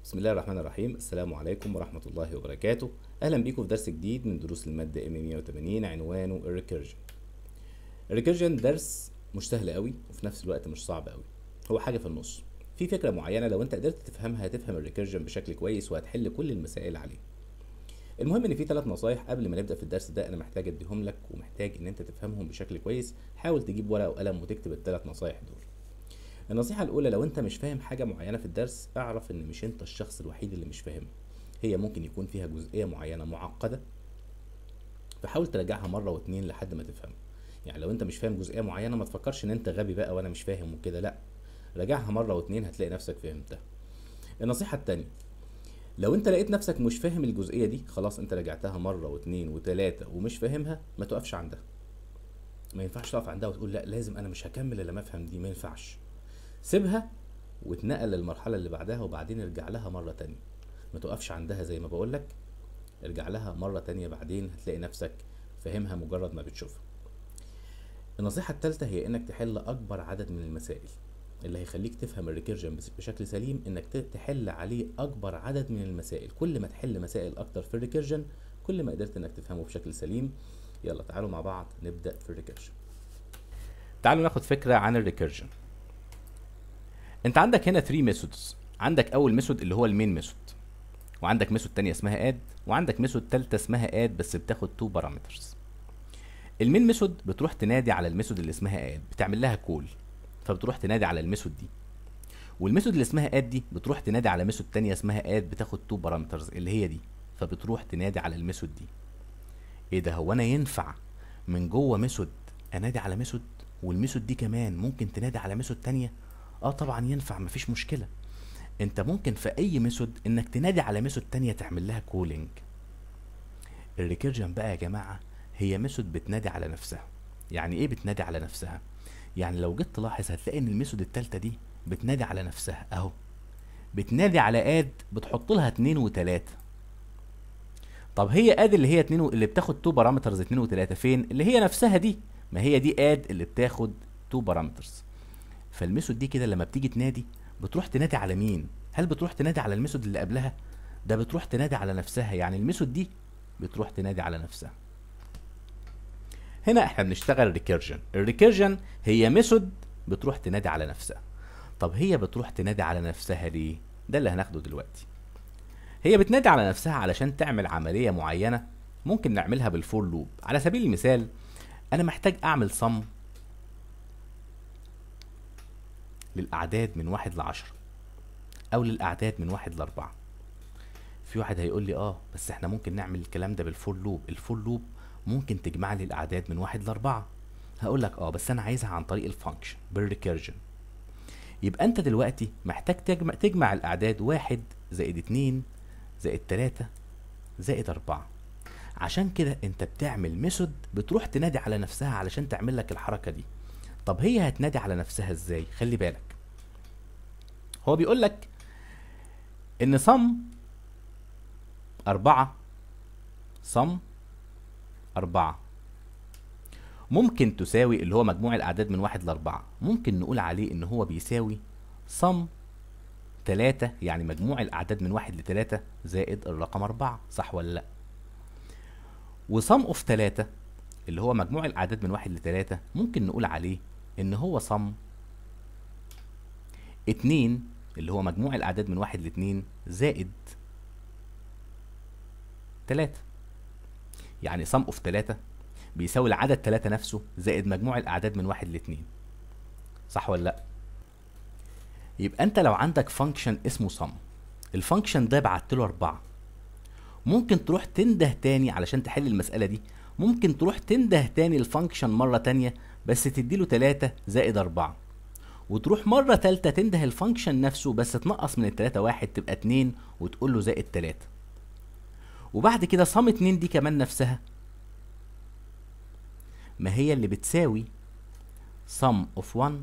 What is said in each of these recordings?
بسم الله الرحمن الرحيم السلام عليكم ورحمة الله وبركاته أهلا بيكم في درس جديد من دروس المادة ام 180 عنوانه الريكيرجن الريكيرجن درس مش سهل قوي وفي نفس الوقت مش صعب قوي هو حاجة في النص في فكرة معينة لو انت قدرت تفهمها هتفهم الريكيرجن بشكل كويس وهتحل كل المسائل عليه المهم ان في ثلاث نصايح قبل ما نبدا في الدرس ده انا محتاج اديهم لك ومحتاج ان انت تفهمهم بشكل كويس حاول تجيب ورقه وقلم وتكتب الثلاث نصايح دول النصيحة الأولى لو أنت مش فاهم حاجة معينة في الدرس اعرف إن مش أنت الشخص الوحيد اللي مش فاهمها هي ممكن يكون فيها جزئية معينة معقدة فحاول تراجعها مرة واتنين لحد ما تفهمها يعني لو أنت مش فاهم جزئية معينة ما تفكرش إن أنت غبي بقى وأنا مش فاهم وكده لأ راجعها مرة واتنين هتلاقي نفسك فهمتها النصيحة التانية لو انت لقيت نفسك مش فاهم الجزئية دي خلاص انت راجعتها مرة واتنين وتلاتة ومش فاهمها ما تقفش عندها ما ينفعش تقف عندها وتقول لا لازم انا مش هكمل الا ما افهم دي ما ينفعش سيبها واتنقل للمرحلة اللي بعدها وبعدين ارجع لها مرة تانية ما تقفش عندها زي ما بقولك ارجع لها مرة تانية بعدين هتلاقي نفسك فاهمها مجرد ما بتشوفها النصيحة التالتة هي انك تحل اكبر عدد من المسائل اللي هيخليك تفهم الريكيرجن بشكل سليم انك تحل عليه اكبر عدد من المسائل كل ما تحل مسائل اكتر في الريكيرجن كل ما قدرت انك تفهمه بشكل سليم يلا تعالوا مع بعض نبدأ في الريكيرجن تعالوا ناخد فكرة عن الريكيرجن انت عندك هنا 3 ميثودز عندك اول ميثود اللي هو المين ميثود وعندك ميثود تانية اسمها اد وعندك ميثود تالتة اسمها اد بس بتاخد 2 بارامترز المين ميثود بتروح تنادي على الميثود اللي اسمها اد بتعمل لها كول فبتروح تنادي على الميثود دي والميثود اللي اسمها اد دي بتروح تنادي على ميثود تانية اسمها اد بتاخد 2 بارامترز اللي هي دي فبتروح تنادي على الميثود دي ايه ده هو انا ينفع من جوه ميثود انادي على ميثود والميثود دي كمان ممكن تنادي على ميثود تانية اه طبعا ينفع مفيش مشكله انت ممكن في اي ميثود انك تنادي على ميثود تانية تعمل لها كولينج الريكيرجن بقى يا جماعه هي ميثود بتنادي على نفسها يعني ايه بتنادي على نفسها يعني لو جيت تلاحظ هتلاقي ان الميثود التالتة دي بتنادي على نفسها اهو بتنادي على اد بتحط لها اتنين وتلاتة طب هي اد اللي هي اتنين و... اللي بتاخد تو بارامترز اتنين وتلاتة فين اللي هي نفسها دي ما هي دي اد اللي بتاخد تو بارامترز فالميثود دي كده لما بتيجي تنادي بتروح تنادي على مين هل بتروح تنادي على الميثود اللي قبلها ده بتروح تنادي على نفسها يعني الميثود دي بتروح تنادي على نفسها هنا احنا بنشتغل ريكيرجن الريكيرجن هي ميثود بتروح تنادي على نفسها طب هي بتروح تنادي على نفسها ليه ده اللي هناخده دلوقتي هي بتنادي على نفسها علشان تعمل عملية معينة ممكن نعملها بالفور لوب على سبيل المثال انا محتاج اعمل صم للأعداد من واحد لعشرة أو للأعداد من واحد لأربعة في واحد هيقول لي اه بس احنا ممكن نعمل الكلام ده بالفور لوب الفور لوب ممكن تجمع لي الأعداد من واحد لأربعة هقول لك اه بس أنا عايزها عن طريق الفانكشن بالريكيرجن يبقى أنت دلوقتي محتاج تجمع, تجمع الأعداد واحد زائد اتنين زائد تلاتة زائد أربعة عشان كده أنت بتعمل ميثود بتروح تنادي على نفسها علشان تعمل لك الحركة دي طب هي هتنادي على نفسها ازاي خلي بالك هو بيقول لك ان صم أربعة صم أربعة ممكن تساوي اللي هو مجموع الأعداد من واحد لأربعة ممكن نقول عليه إن هو بيساوي صم تلاتة يعني مجموع الأعداد من واحد لتلاتة زائد الرقم أربعة صح ولا لأ وصم أوف تلاتة اللي هو مجموع الأعداد من واحد لتلاتة ممكن نقول عليه إن هو صم اتنين اللي هو مجموع الأعداد من واحد لاتنين زائد تلاتة يعني صم اوف تلاتة بيساوي العدد تلاتة نفسه زائد مجموع الأعداد من واحد لاتنين صح ولا لأ؟ يبقى أنت لو عندك فانكشن اسمه صم الفانكشن ده بعت له أربعة ممكن تروح تنده تاني علشان تحل المسألة دي ممكن تروح تنده تاني الفانكشن مرة تانية بس تديله تلاتة زائد أربعة وتروح مرة تالتة تنده الفانكشن نفسه بس تنقص من التلاتة واحد تبقى اتنين وتقول له زائد تلاتة وبعد كده صم اتنين دي كمان نفسها ما هي اللي بتساوي sum of 1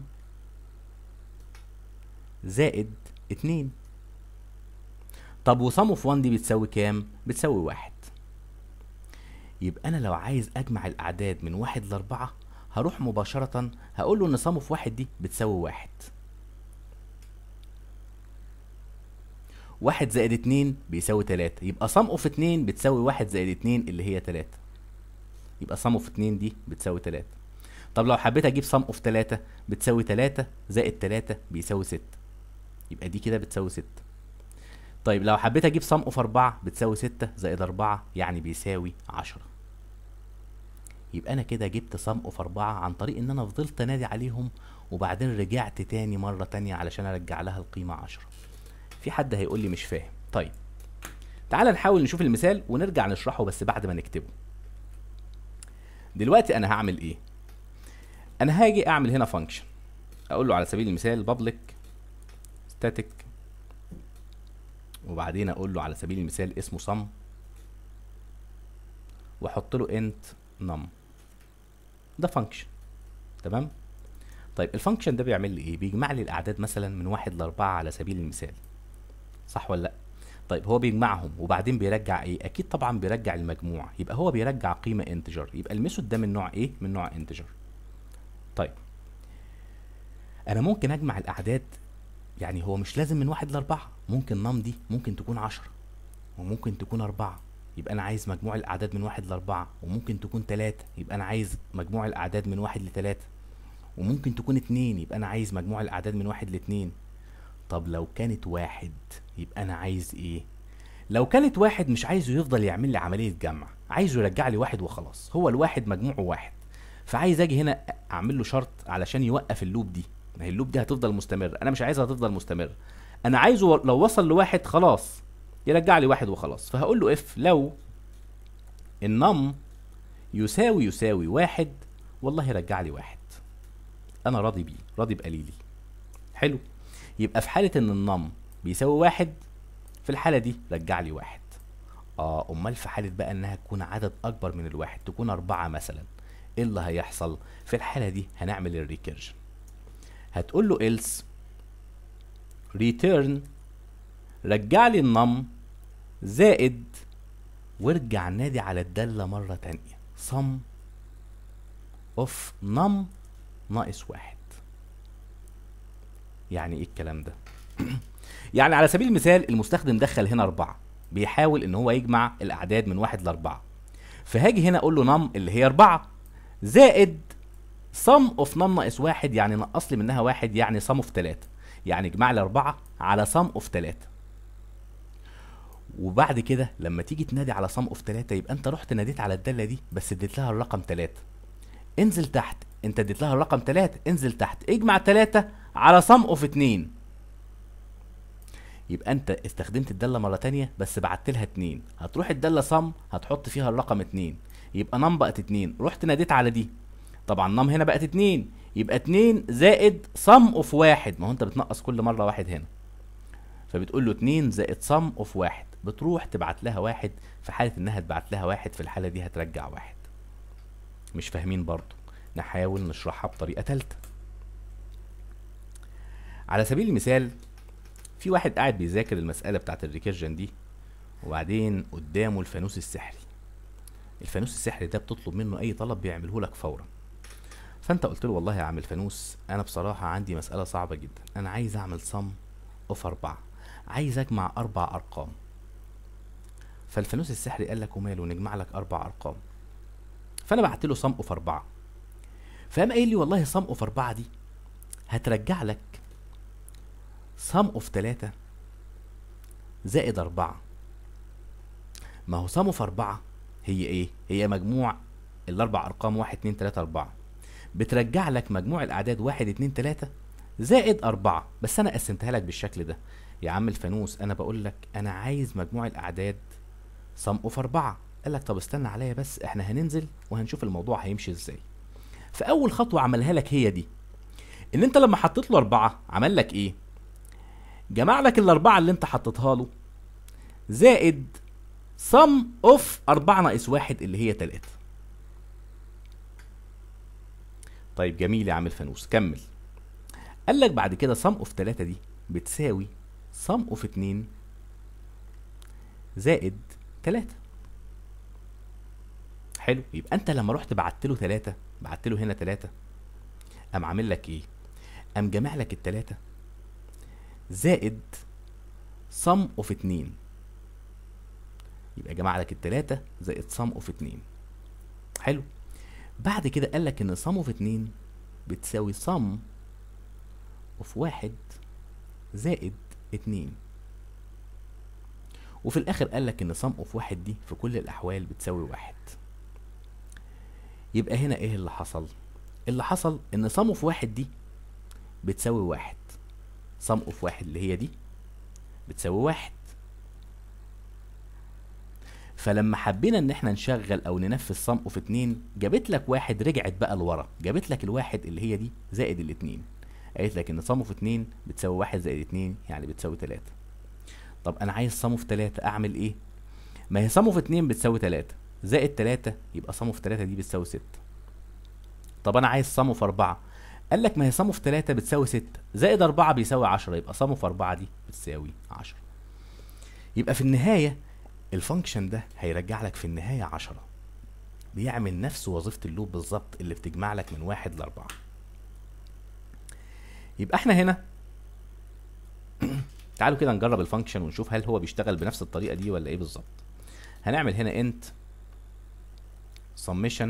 زائد اتنين طب وسم اوف 1 دي بتساوي كام؟ بتساوي واحد يبقى انا لو عايز اجمع الاعداد من واحد لاربعة هروح مباشرة هقول له ان سم اوف واحد دي بتساوي واحد واحد زائد اتنين بيساوي تلاتة يبقى صم اوف اتنين بتساوي واحد زائد اتنين اللي هي تلاتة يبقى صم اوف اتنين دي بتساوي تلاتة طب لو حبيت اجيب صم اوف تلاتة بتساوي تلاتة زائد تلاتة بيساوي ستة يبقى دي كده بتساوي ستة طيب لو حبيت اجيب صم اوف اربعة بتساوي ستة زائد اربعة يعني بيساوي عشرة يبقى انا كده جبت صم اوف اربعة عن طريق ان انا فضلت انادي عليهم وبعدين رجعت تاني مرة تانية علشان ارجع لها القيمة عشرة في حد هيقول لي مش فاهم طيب تعال نحاول نشوف المثال ونرجع نشرحه بس بعد ما نكتبه دلوقتي انا هعمل ايه انا هاجي اعمل هنا فانكشن اقول له على سبيل المثال public static وبعدين اقول له على سبيل المثال اسمه sum واحط له int num ده فانكشن تمام طيب الفانكشن ده بيعمل لي ايه بيجمع لي الاعداد مثلا من واحد لاربعة على سبيل المثال صح ولا لا طيب هو بيجمعهم وبعدين بيرجع ايه اكيد طبعا بيرجع المجموع يبقى هو بيرجع قيمه انتجر يبقى الميثود ده من نوع ايه من نوع انتجر طيب انا ممكن اجمع الاعداد يعني هو مش لازم من واحد لاربعة ممكن نم دي ممكن تكون عشرة وممكن تكون أربعة يبقى أنا عايز مجموع الأعداد من واحد لأربعة وممكن تكون تلاتة يبقى أنا عايز مجموع الأعداد من واحد لتلاتة وممكن تكون اتنين يبقى أنا عايز مجموع الأعداد من واحد لاتنين طب لو كانت واحد يبقى أنا عايز إيه؟ لو كانت واحد مش عايزه يفضل يعمل لي عملية جمع عايزه يرجع لي واحد وخلاص هو الواحد مجموعه واحد فعايز اجي هنا اعمل له شرط علشان يوقف اللوب دي ما هي اللوب دي هتفضل مستمر انا مش عايزها تفضل مستمر انا عايزه لو وصل لواحد خلاص يرجع لي واحد وخلاص فهقول له اف لو النم يساوي يساوي واحد والله يرجع لي واحد انا راضي بيه راضي بقليلي حلو يبقى في حالة ان النم بيساوي واحد في الحالة دي رجع لي واحد اه امال في حالة بقى انها تكون عدد اكبر من الواحد تكون اربعة مثلا ايه اللي هيحصل في الحالة دي هنعمل الريكيرجن هتقول له else return رجع لي النم زائد وارجع نادي على الدالة مرة تانية sum of num ناقص واحد يعني ايه الكلام ده يعني على سبيل المثال المستخدم دخل هنا أربعة بيحاول إن هو يجمع الأعداد من واحد لأربعة فهاجي هنا أقول له نم اللي هي أربعة زائد sum of num ناقص واحد يعني نقص لي منها واحد يعني sum of تلاتة يعني اجمع لي أربعة على sum of تلاتة وبعد كده لما تيجي تنادي على sum of تلاتة يبقى انت رحت ناديت على الدالة دي بس اديت لها الرقم تلاتة انزل تحت انت اديت لها الرقم تلاتة انزل تحت اجمع تلاتة على sum of اتنين يبقى انت استخدمت الدالة مرة تانية بس بعت لها اتنين هتروح الدالة صم هتحط فيها الرقم اتنين يبقى نم بقت اتنين رحت ناديت على دي طبعا نم هنا بقت اتنين يبقى اتنين زائد صم اوف واحد ما هو انت بتنقص كل مرة واحد هنا فبتقول له اتنين زائد صم اوف واحد بتروح تبعت لها واحد في حالة انها تبعت لها واحد في الحالة دي هترجع واحد مش فاهمين برضو نحاول نشرحها بطريقة تالتة على سبيل المثال في واحد قاعد بيذاكر المسألة بتاعت الريكيرجن دي وبعدين قدامه الفانوس السحري الفانوس السحري ده بتطلب منه أي طلب بيعمله لك فورا فأنت قلت له والله يا عم الفانوس أنا بصراحة عندي مسألة صعبة جدا أنا عايز أعمل صم أوف أربعة عايز أجمع أربع أرقام فالفانوس السحري قال لك وماله نجمع لك أربع أرقام فأنا بعت له صم أوف أربعة فقام قايل لي والله صم أوف أربعة دي هترجع لك sum of تلاتة زائد أربعة ما هو sum of أربعة هي إيه؟ هي مجموع الأربع أرقام واحد اتنين تلاتة أربعة بترجع لك مجموع الأعداد واحد اتنين تلاتة زائد أربعة بس أنا قسمتها لك بالشكل ده يا عم الفانوس أنا بقول لك أنا عايز مجموع الأعداد sum of أربعة قال لك طب استنى عليا بس احنا هننزل وهنشوف الموضوع هيمشي ازاي فأول خطوة عملها لك هي دي إن أنت لما حطيت له أربعة عمل لك إيه؟ جمع لك الأربعة اللي أنت حطيتها له زائد sum of أربعة ناقص واحد اللي هي تلاتة طيب جميل يا عم الفانوس كمل قال لك بعد كده sum of تلاتة دي بتساوي sum of اتنين زائد تلاتة حلو يبقى انت لما رحت بعت له تلاتة بعت له هنا تلاتة قام عامل لك ايه قام جامع لك التلاتة زائد sum اوف 2 يبقى جمع لك التلاتة زائد sum اوف 2 حلو بعد كده قال لك ان sum اوف 2 بتساوي sum اوف واحد زائد اتنين وفي الاخر قال لك ان sum اوف واحد دي في كل الاحوال بتساوي واحد يبقى هنا ايه اللي حصل اللي حصل ان sum اوف واحد دي بتساوي واحد sum اوف واحد اللي هي دي بتساوي واحد فلما حبينا ان احنا نشغل او ننفذ sum اوف اتنين جابت لك واحد رجعت بقى لورا جابت لك الواحد اللي هي دي زائد الاتنين قالت لك ان sum اوف اتنين بتساوي واحد زائد اتنين يعني بتساوي تلاتة طب انا عايز sum اوف تلاتة اعمل ايه ما هي sum اوف اتنين بتساوي تلاتة زائد تلاتة يبقى sum اوف تلاتة دي بتساوي ستة طب انا عايز sum اوف اربعة قال لك ما هي sum اوف تلاتة بتساوي ستة زائد اربعة بيساوي عشرة يبقى sum اوف اربعة دي بتساوي عشرة يبقى في النهاية الفانكشن ده هيرجع لك في النهاية عشرة بيعمل نفس وظيفة اللوب بالظبط اللي بتجمع لك من واحد لأربعة يبقى احنا هنا تعالوا كده نجرب الفانكشن ونشوف هل هو بيشتغل بنفس الطريقة دي ولا ايه بالظبط هنعمل هنا int summation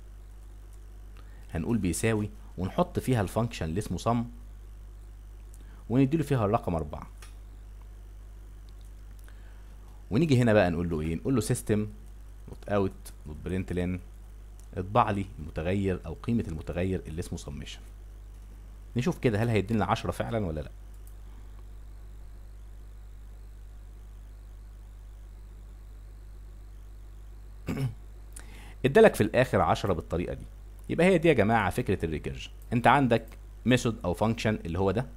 هنقول بيساوي ونحط فيها الفانكشن اللي اسمه sum ونديله فيها الرقم أربعة ونيجي هنا بقى نقول له ايه نقول له system دوت اوت دوت println اطبع لي المتغير او قيمة المتغير اللي اسمه summation نشوف كده هل هيدينا 10 فعلا ولا لا ادالك في الاخر 10 بالطريقه دي يبقى هي دي يا جماعه فكره الريكيرجن انت عندك ميثود او فانكشن اللي هو ده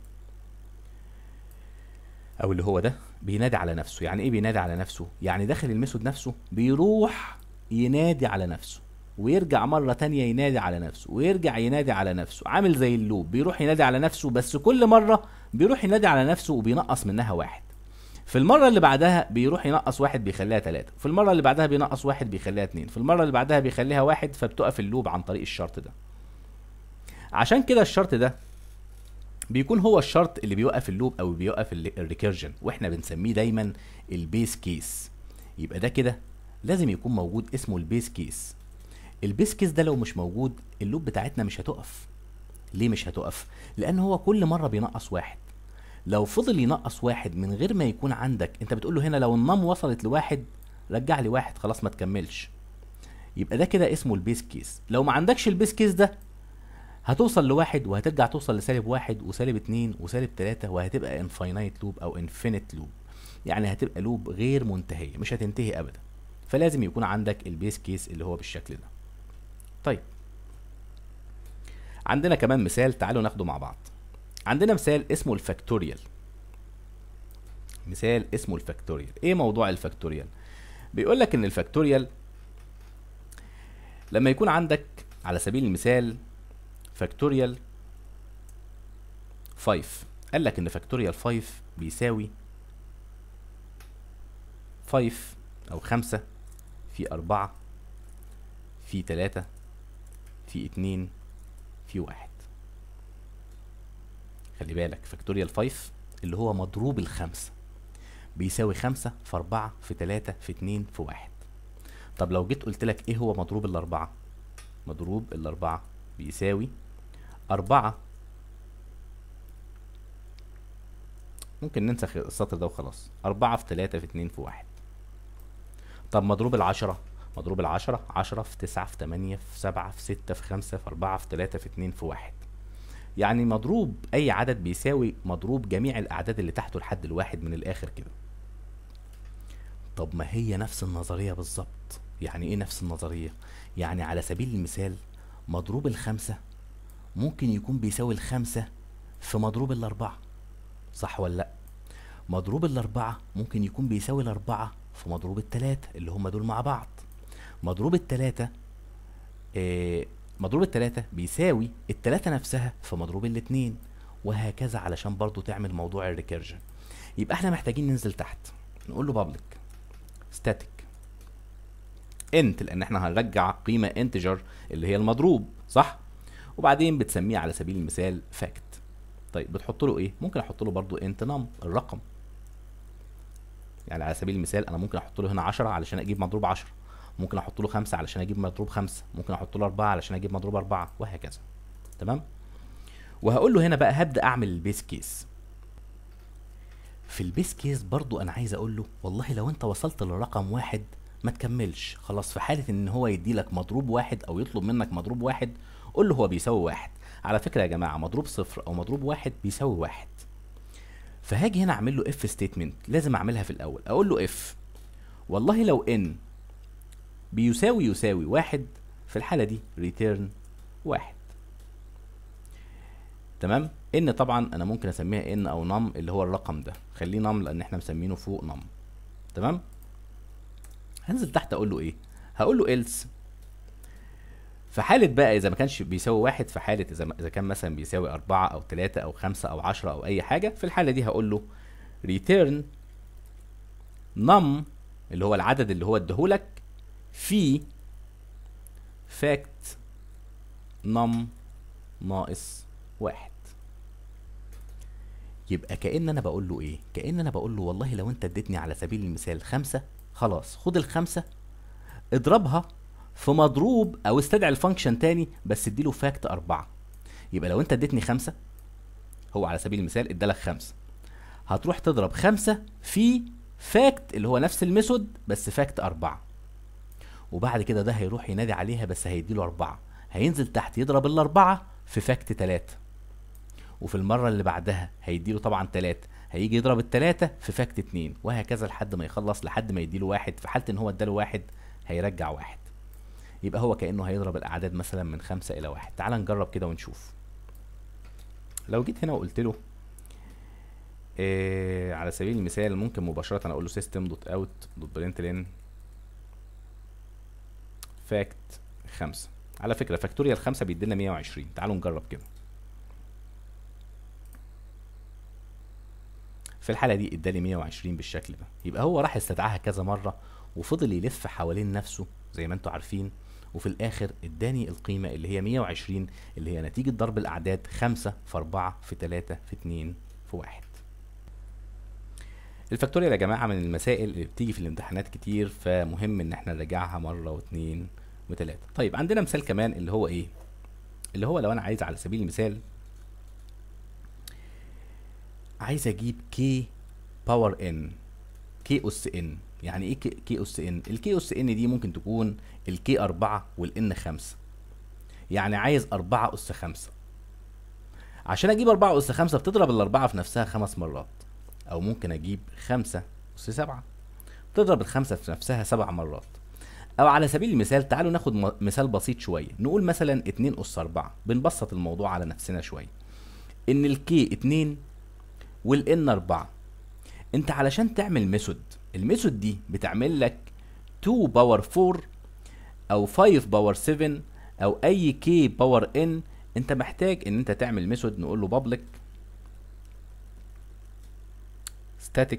او اللي هو ده بينادي على نفسه يعني ايه بينادي على نفسه يعني داخل الميثود نفسه بيروح ينادي على نفسه ويرجع مرة تانية ينادي على نفسه ويرجع ينادي على نفسه عامل زي اللوب بيروح ينادي على نفسه بس كل مرة بيروح ينادي على نفسه وبينقص منها واحد في المرة اللي بعدها بيروح ينقص واحد بيخليها تلاتة في المرة اللي بعدها بينقص واحد بيخليها اتنين في المرة اللي بعدها بيخليها واحد فبتقف اللوب عن طريق الشرط ده عشان كده الشرط ده بيكون هو الشرط اللي بيوقف اللوب او بيوقف الريكيرجن واحنا بنسميه دايما البيس كيس يبقى ده كده لازم يكون موجود اسمه البيس كيس البيس كيس ده لو مش موجود اللوب بتاعتنا مش هتقف ليه مش هتقف لان هو كل مره بينقص واحد لو فضل ينقص واحد من غير ما يكون عندك انت بتقول له هنا لو النم وصلت لواحد رجع لي واحد خلاص ما تكملش يبقى ده كده اسمه البيس كيس لو ما عندكش البيس كيس ده هتوصل لواحد وهترجع توصل لسالب واحد وسالب اتنين وسالب تلاتة وهتبقى انفاينايت لوب او انفينيت لوب يعني هتبقى لوب غير منتهية مش هتنتهي ابدا فلازم يكون عندك البيس كيس اللي هو بالشكل ده طيب عندنا كمان مثال تعالوا ناخده مع بعض عندنا مثال اسمه الفاكتوريال مثال اسمه الفاكتوريال ايه موضوع الفاكتوريال بيقول لك ان الفاكتوريال لما يكون عندك على سبيل المثال فاكتوريال 5 قال لك ان فاكتوريال 5 بيساوي 5 او 5 في 4 في 3 في 2 في 1 خلي بالك فاكتوريال 5 اللي هو مضروب الخمسة بيساوي خمسة في أربعة في تلاتة في اتنين في واحد طب لو جيت قلت لك ايه هو مضروب الأربعة مضروب الأربعة بيساوي أربعة ممكن ننسخ السطر ده وخلاص أربعة في تلاتة في اتنين في واحد طب مضروب العشرة مضروب العشرة عشرة في تسعة في تمانية في سبعة في ستة في خمسة في أربعة في تلاتة في اتنين في واحد يعني مضروب أي عدد بيساوي مضروب جميع الأعداد اللي تحته لحد الواحد من الآخر كده طب ما هي نفس النظرية بالظبط يعني ايه نفس النظرية يعني على سبيل المثال مضروب الخمسة ممكن يكون بيساوي الخمسة في مضروب الأربعة صح ولا لأ مضروب الأربعة ممكن يكون بيساوي الأربعة في مضروب التلاتة اللي هما دول مع بعض مضروب التلاتة آه مضروب التلاتة بيساوي التلاتة نفسها في مضروب الاتنين وهكذا علشان برضو تعمل موضوع الريكيرجن يبقى احنا محتاجين ننزل تحت نقول له بابليك static int لان احنا هنرجع قيمة انتجر اللي هي المضروب صح وبعدين بتسميه على سبيل المثال fact طيب بتحط له ايه ممكن احط له برضو int num الرقم يعني على سبيل المثال انا ممكن احط له هنا 10 علشان اجيب مضروب 10 ممكن احط له 5 علشان اجيب مضروب 5 ممكن احط له 4 علشان اجيب مضروب 4 وهكذا تمام وهقول له هنا بقى هبدا اعمل البيس كيس في البيس كيس برضو انا عايز اقول له والله لو انت وصلت للرقم واحد ما تكملش خلاص في حالة ان هو يدي لك مضروب واحد او يطلب منك مضروب واحد قول له هو بيساوي واحد على فكرة يا جماعة مضروب صفر او مضروب واحد بيساوي واحد فهاجي هنا اعمل له اف ستيتمنت لازم اعملها في الاول اقول له اف والله لو ان بيساوي يساوي واحد في الحالة دي ريتيرن واحد تمام ان طبعا انا ممكن اسميها ان او نم اللي هو الرقم ده خليه نم لان احنا مسمينه فوق نم تمام هنزل تحت اقول له ايه هقول له else في حالة بقى إذا ما كانش بيساوي واحد في حالة إذا إذا كان مثلا بيساوي أربعة أو تلاتة أو خمسة أو عشرة أو أي حاجة في الحالة دي هقول له return num اللي هو العدد اللي هو اديهولك في fact num ناقص واحد يبقى كأن أنا بقول له إيه؟ كأن أنا بقول له والله لو أنت اديتني على سبيل المثال خمسة خلاص خد الخمسة اضربها في مضروب او استدعي الفانكشن تاني بس اديله فاكت أربعة يبقى لو انت اديتني خمسة هو على سبيل المثال ادالك خمسة هتروح تضرب خمسة في فاكت اللي هو نفس الميثود بس فاكت أربعة وبعد كده ده هيروح ينادي عليها بس هيديله أربعة هينزل تحت يضرب الأربعة في فاكت تلاتة وفي المرة اللي بعدها هيديله طبعا تلاتة هيجي يضرب التلاتة في فاكت اتنين وهكذا لحد ما يخلص لحد ما يديله واحد في حالة ان هو اداله واحد هيرجع واحد يبقى هو كأنه هيضرب الأعداد مثلا من خمسة إلى واحد تعال نجرب كده ونشوف لو جيت هنا وقلت له إيه على سبيل المثال ممكن مباشرة أقول له system دوت اوت دوت println فاكت خمسة على فكرة فاكتوريال خمسة بيدينا 120 تعالوا نجرب كده في الحالة دي ادالي 120 بالشكل ده يبقى هو راح استدعاها كذا مرة وفضل يلف حوالين نفسه زي ما انتوا عارفين وفي الاخر اداني القيمة اللي هي 120 اللي هي نتيجة ضرب الاعداد 5 في 4 في 3 في 2 في 1 الفاكتوريال يا جماعة من المسائل اللي بتيجي في الامتحانات كتير فمهم ان احنا نراجعها مرة واثنين وثلاثة طيب عندنا مثال كمان اللي هو ايه اللي هو لو انا عايز على سبيل المثال عايز اجيب كي باور ان كي اس ان يعني ايه كي اس ان الكي اس ان دي ممكن تكون الكي أربعة والان خمسة يعني عايز أربعة أس خمسة عشان أجيب أربعة أس خمسة بتضرب الأربعة في نفسها خمس مرات أو ممكن أجيب خمسة أس سبعة تضرب الخمسة في نفسها سبع مرات أو على سبيل المثال تعالوا ناخد مثال بسيط شوية نقول مثلا اتنين أس أربعة بنبسط الموضوع على نفسنا شوية إن الكي اتنين والان 4 انت علشان تعمل ميثود الميثود دي بتعمل لك 2 باور 4 او 5 باور 7 او اي كي باور ان انت محتاج ان انت تعمل ميثود نقول له public static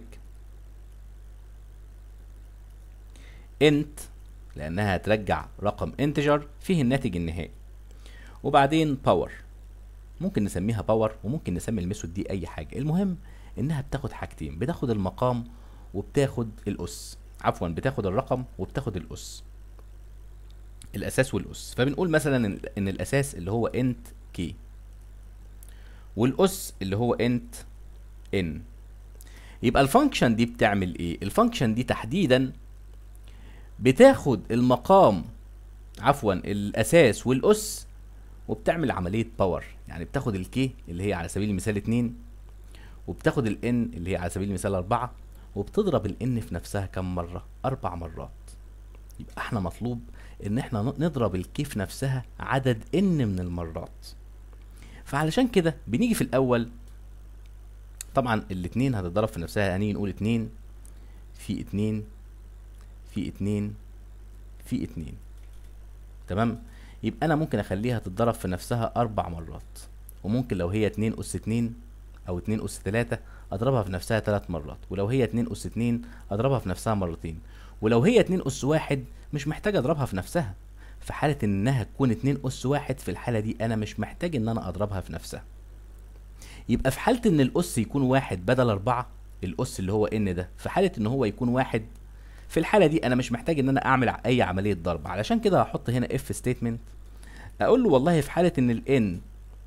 int لانها هترجع رقم integer فيه الناتج النهائي وبعدين باور ممكن نسميها باور وممكن نسمي الميثود دي اي حاجه المهم انها بتاخد حاجتين بتاخد المقام وبتاخد الاس عفوا بتاخد الرقم وبتاخد الاس الاساس والاس فبنقول مثلا ان الاساس اللي هو انت كي والاس اللي هو انت ان يبقى الفانكشن دي بتعمل ايه الفانكشن دي تحديدا بتاخد المقام عفوا الاساس والاس وبتعمل عمليه باور يعني بتاخد الكي اللي هي على سبيل المثال 2 وبتاخد الان اللي هي على سبيل المثال 4 وبتضرب الان في نفسها كم مره اربع مرات يبقى احنا مطلوب ان احنا نضرب الكي في نفسها عدد ان من المرات فعلشان كده بنيجي في الاول طبعا الاتنين هتتضرب في نفسها يعني نقول اتنين في اتنين في اتنين في اتنين تمام يبقى انا ممكن اخليها تتضرب في نفسها اربع مرات وممكن لو هي اتنين اس اتنين او اتنين اس تلاتة اضربها في نفسها تلات مرات ولو هي اتنين اس اتنين اضربها في نفسها مرتين ولو هي اتنين اس واحد مش محتاج اضربها في نفسها في حالة انها تكون اتنين اس واحد في الحالة دي انا مش محتاج ان انا اضربها في نفسها يبقى في حالة ان الاس يكون واحد بدل اربعة الاس اللي هو ان ده في حاله ان هو يكون واحد في الحاله دي انا مش محتاج ان انا اعمل اي عمليه ضرب علشان كده هحط هنا اف ستيتمنت اقول له والله في حاله ان الان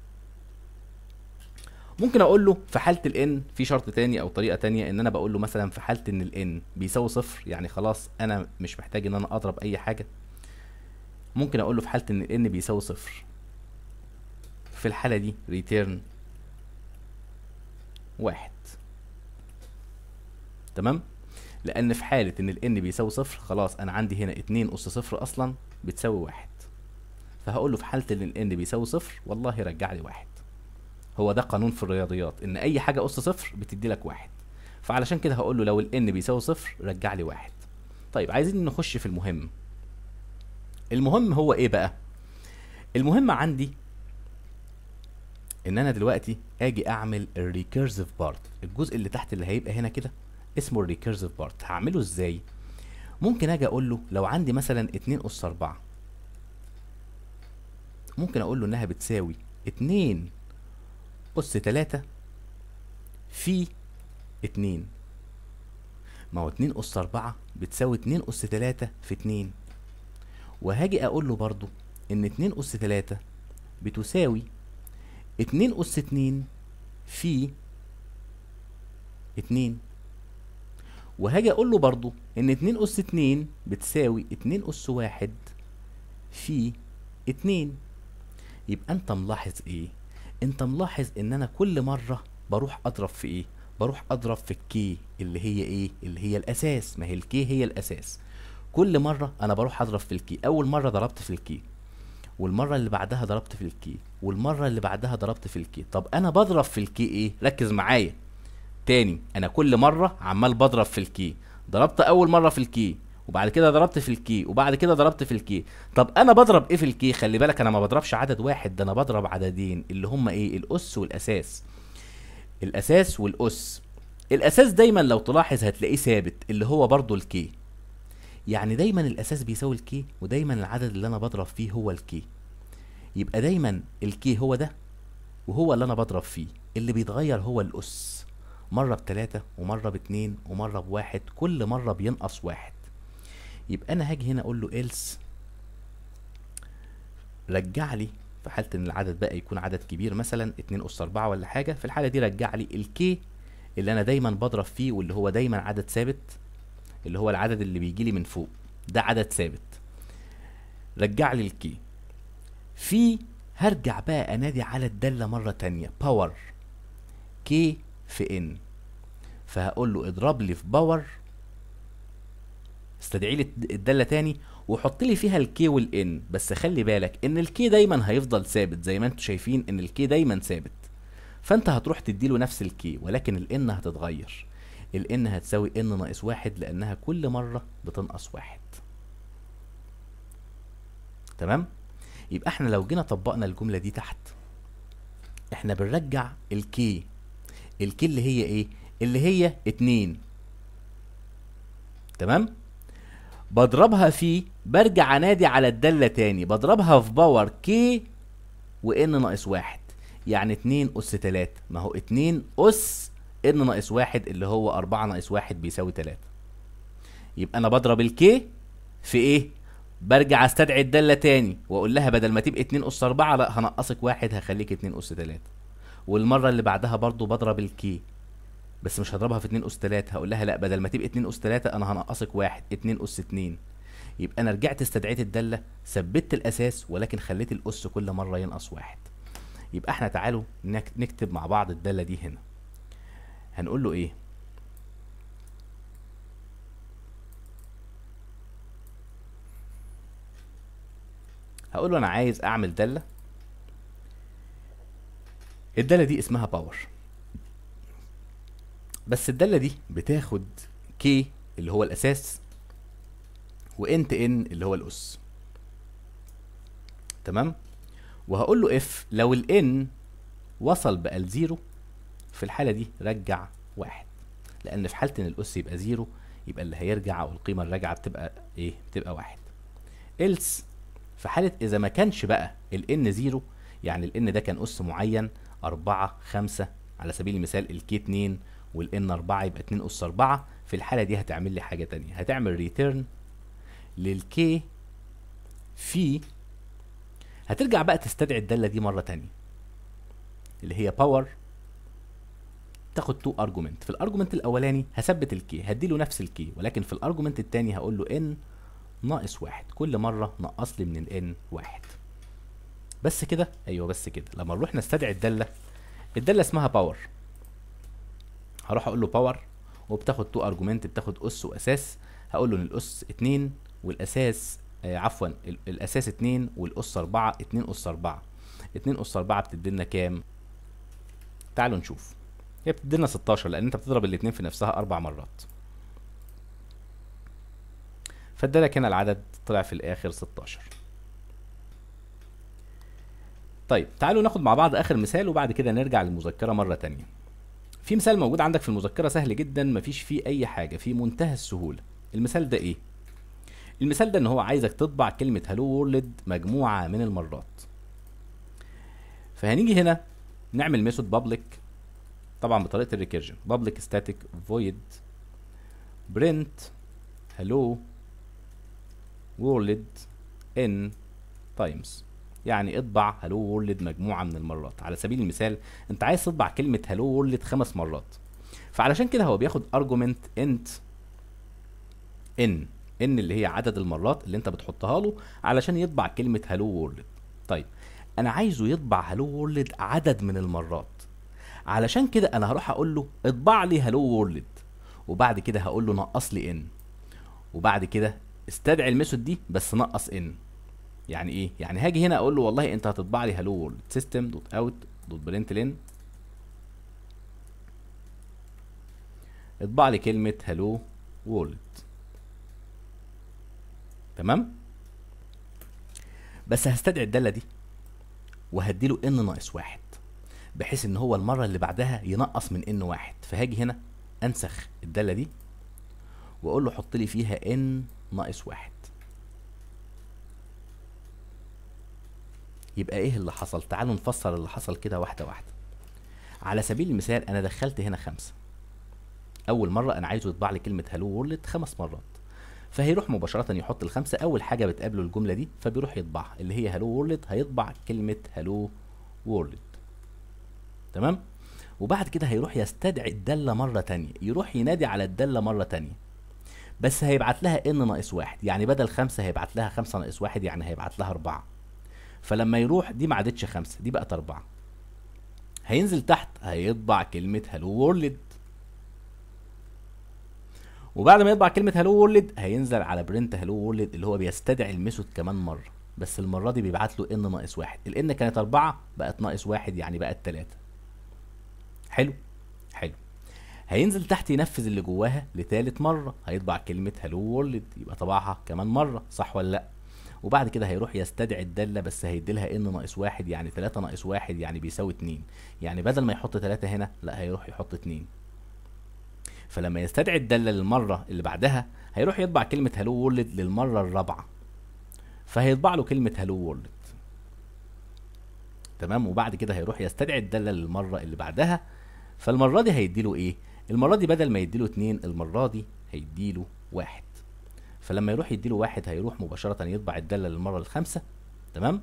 ممكن اقول له في حاله الان في شرط تاني او طريقه تانية ان انا بقول له مثلا في حاله ان الان بيساوي صفر يعني خلاص انا مش محتاج ان انا اضرب اي حاجه ممكن اقول له في حاله ان الان بيساوي صفر في الحاله دي ريتيرن واحد تمام لان في حاله ان الان بيساوي صفر خلاص انا عندي هنا اتنين اس صفر اصلا بتساوي واحد فهقول له في حاله ان الان بيساوي صفر والله رجع لي واحد هو ده قانون في الرياضيات ان اي حاجه اس صفر بتدي لك واحد فعلشان كده هقول له لو الان بيساوي صفر رجع لي واحد طيب عايزين نخش في المهم المهم هو ايه بقى المهم عندي ان انا دلوقتي اجي اعمل الريكيرسيف بارت الجزء اللي تحت اللي هيبقى هنا كده اسمه الريكيرسيف بارت هعمله ازاي ممكن اجي اقول له لو عندي مثلا 2 اس 4 ممكن اقول له انها بتساوي 2 اس 3 في 2 ما هو 2 اس 4 بتساوي 2 اس 3 في 2 وهاجي اقول له برضو ان 2 اس 3 بتساوي 2 اس 2 في 2 وهاجي اقول له برضو ان 2 اس 2 بتساوي 2 اس 1 في 2 يبقى انت ملاحظ ايه انت ملاحظ ان انا كل مره بروح اضرب في ايه بروح اضرب في الكي اللي هي ايه اللي هي الاساس ما هي الكي هي الاساس كل مره انا بروح اضرب في الكي اول مره ضربت في الكي والمره اللي بعدها ضربت في الكي والمره اللي بعدها ضربت في الكي طب انا بضرب في الكي ايه ركز معايا تاني انا كل مره عمال بضرب في الكي ضربت اول مره في الكي وبعد كده ضربت في الكي وبعد كده ضربت في الكي طب انا بضرب ايه في الكي خلي بالك انا ما بضربش عدد واحد ده انا بضرب عددين اللي هما ايه الاس والاساس الاساس والاس الاساس دايما لو تلاحظ هتلاقيه ثابت اللي هو برضو الكي يعني دايما الاساس بيساوي الكي ودايما العدد اللي انا بضرب فيه هو الكي يبقى دايما الكي هو ده وهو اللي انا بضرب فيه اللي بيتغير هو الاس مرة بتلاتة ومرة باتنين ومرة بواحد كل مرة بينقص واحد يبقى انا هاجي هنا اقول له else رجع لي في حالة ان العدد بقى يكون عدد كبير مثلا اتنين اس اربعة ولا حاجة في الحالة دي رجع لي الكي اللي انا دايما بضرب فيه واللي هو دايما عدد ثابت اللي هو العدد اللي بيجي لي من فوق ده عدد ثابت رجع لي الكي في هرجع بقى انادي على الدالة مرة تانية باور كي في ان فهقول له اضرب لي في باور استدعي لي الداله تاني وحط لي فيها الكي والان بس خلي بالك ان الكي دايما هيفضل ثابت زي ما انتم شايفين ان الكي دايما ثابت فانت هتروح تديله نفس الكي ولكن الان هتتغير الان هتساوي ان ناقص واحد لانها كل مره بتنقص واحد تمام يبقى احنا لو جينا طبقنا الجمله دي تحت احنا بنرجع الكي الكي اللي هي ايه اللي هي اتنين تمام بضربها في برجع انادي على الدالة تاني بضربها في باور كي وان ناقص واحد يعني اتنين اس تلاتة ما هو اتنين اس ان ناقص واحد اللي هو اربعة ناقص واحد بيساوي تلاتة يبقى انا بضرب الكي في ايه برجع استدعي الدالة تاني واقول لها بدل ما تبقى اتنين اس اربعة لا هنقصك واحد هخليك اتنين اس تلاتة والمرة اللي بعدها برضو بضرب الكي بس مش هضربها في 2 اس 3 هقول لها لا بدل ما تبقى 2 اس 3 انا هنقصك واحد 2 اس 2 يبقى انا رجعت استدعيت الداله ثبت الاساس ولكن خليت الاس كل مره ينقص واحد يبقى احنا تعالوا نك- نكتب مع بعض الداله دي هنا هنقول له ايه هقول له انا عايز اعمل داله الداله دي اسمها باور بس الداله دي بتاخد كي اللي هو الاساس وانت ان اللي هو الاس تمام وهقول له اف لو الان وصل بقى لزيرو في الحاله دي رجع واحد لان في حاله ان الاس يبقى زيرو يبقى اللي هيرجع او القيمه الراجعه بتبقى ايه بتبقى واحد else في حاله اذا ما كانش بقى الان زيرو يعني الان ده كان اس معين أربعة خمسة على سبيل المثال الكي اتنين والان 4 يبقى 2 اس 4 في الحاله دي هتعمل لي حاجه تانية هتعمل ريتيرن للكي في هترجع بقى تستدعي الداله دي مره تانية اللي هي باور تاخد تو ارجومنت في الارجومنت الاولاني هثبت الكي هديله نفس الكي ولكن في الارجومنت التاني هقول له ان ناقص واحد كل مره نقص لي من الان واحد بس كده ايوه بس كده لما نروح نستدعي الداله الداله اسمها باور هروح اقول له باور وبتاخد تو ارجومنت بتاخد اس واساس هقول له ان الاس 2 والاساس آه عفوا ال- الاساس 2 والاس 4 2 اس 4 2 اس 4 بتدي لنا كام تعالوا نشوف هي بتدي لنا 16 لان انت بتضرب الاثنين في نفسها اربع مرات فادالك هنا العدد طلع في الاخر 16 طيب تعالوا ناخد مع بعض اخر مثال وبعد كده نرجع للمذكره مره تانية في مثال موجود عندك في المذكره سهل جدا مفيش فيه اي حاجه في منتهى السهوله المثال ده ايه المثال ده ان هو عايزك تطبع كلمه هالو وورلد مجموعه من المرات فهنيجي هنا نعمل ميثود بابليك طبعا بطريقه الريكيرجن بابليك ستاتيك فويد برنت هالو وورلد ان تايمز يعني اطبع هالو وورلد مجموعه من المرات على سبيل المثال انت عايز تطبع كلمه هالو وورلد خمس مرات فعلشان كده هو بياخد ارجومنت انت ان ان اللي هي عدد المرات اللي انت بتحطها له علشان يطبع كلمه هالو وورلد طيب انا عايزه يطبع هالو وورلد عدد من المرات علشان كده انا هروح اقول له اطبع لي هالو وورلد وبعد كده هقول له نقص لي ان وبعد كده استدعي الميثود دي بس نقص ان يعني ايه يعني هاجي هنا اقول له والله انت هتطبع لي هالو وورلد سيستم دوت اوت دوت برنت لين اطبع لي كلمه هالو وورلد تمام بس هستدعي الداله دي وهديله ان ناقص واحد بحيث ان هو المره اللي بعدها ينقص من ان واحد فهاجي هنا انسخ الداله دي واقول له حط لي فيها ان ناقص واحد يبقى ايه اللي حصل تعالوا نفسر اللي حصل كده واحده واحده على سبيل المثال انا دخلت هنا خمسة اول مره انا عايزه يطبع لي كلمه هالو وورلد خمس مرات فهيروح مباشره يحط الخمسه اول حاجه بتقابله الجمله دي فبيروح يطبعها اللي هي هالو وورلد هيطبع كلمه هالو وورلد تمام وبعد كده هيروح يستدعي الدالة مرة تانية يروح ينادي على الدالة مرة تانية بس هيبعت لها ان ناقص واحد يعني بدل خمسة هيبعت لها خمسة ناقص واحد يعني هيبعت لها أربعة فلما يروح دي ما عادتش خمسة دي بقت أربعة هينزل تحت هيطبع كلمة هالو وورلد وبعد ما يطبع كلمة هالو وورلد هينزل على برنت هالو وورلد اللي هو بيستدعي الميثود كمان مرة بس المرة دي بيبعت له ان ناقص واحد الان كانت أربعة بقت ناقص واحد يعني بقت تلاتة حلو حلو هينزل تحت ينفذ اللي جواها لتالت مرة هيطبع كلمة هالو وورلد يبقى طبعها كمان مرة صح ولا لأ وبعد كده هيروح يستدعي الدالة بس هيديلها ان ناقص واحد يعني تلاتة ناقص واحد يعني بيساوي اتنين يعني بدل ما يحط تلاتة هنا لا هيروح يحط اتنين فلما يستدعي الدالة للمرة اللي بعدها هيروح يطبع كلمة هالو وورلد للمرة الرابعة فهيطبع له كلمة هالو وورلد تمام وبعد كده هيروح يستدعي الدالة للمرة اللي بعدها فالمرة دي هيديله ايه؟ المرة دي بدل ما يديله اتنين المرة دي هيديله واحد فلما يروح يديله واحد هيروح مباشرة يطبع الدالة للمرة الخامسة تمام؟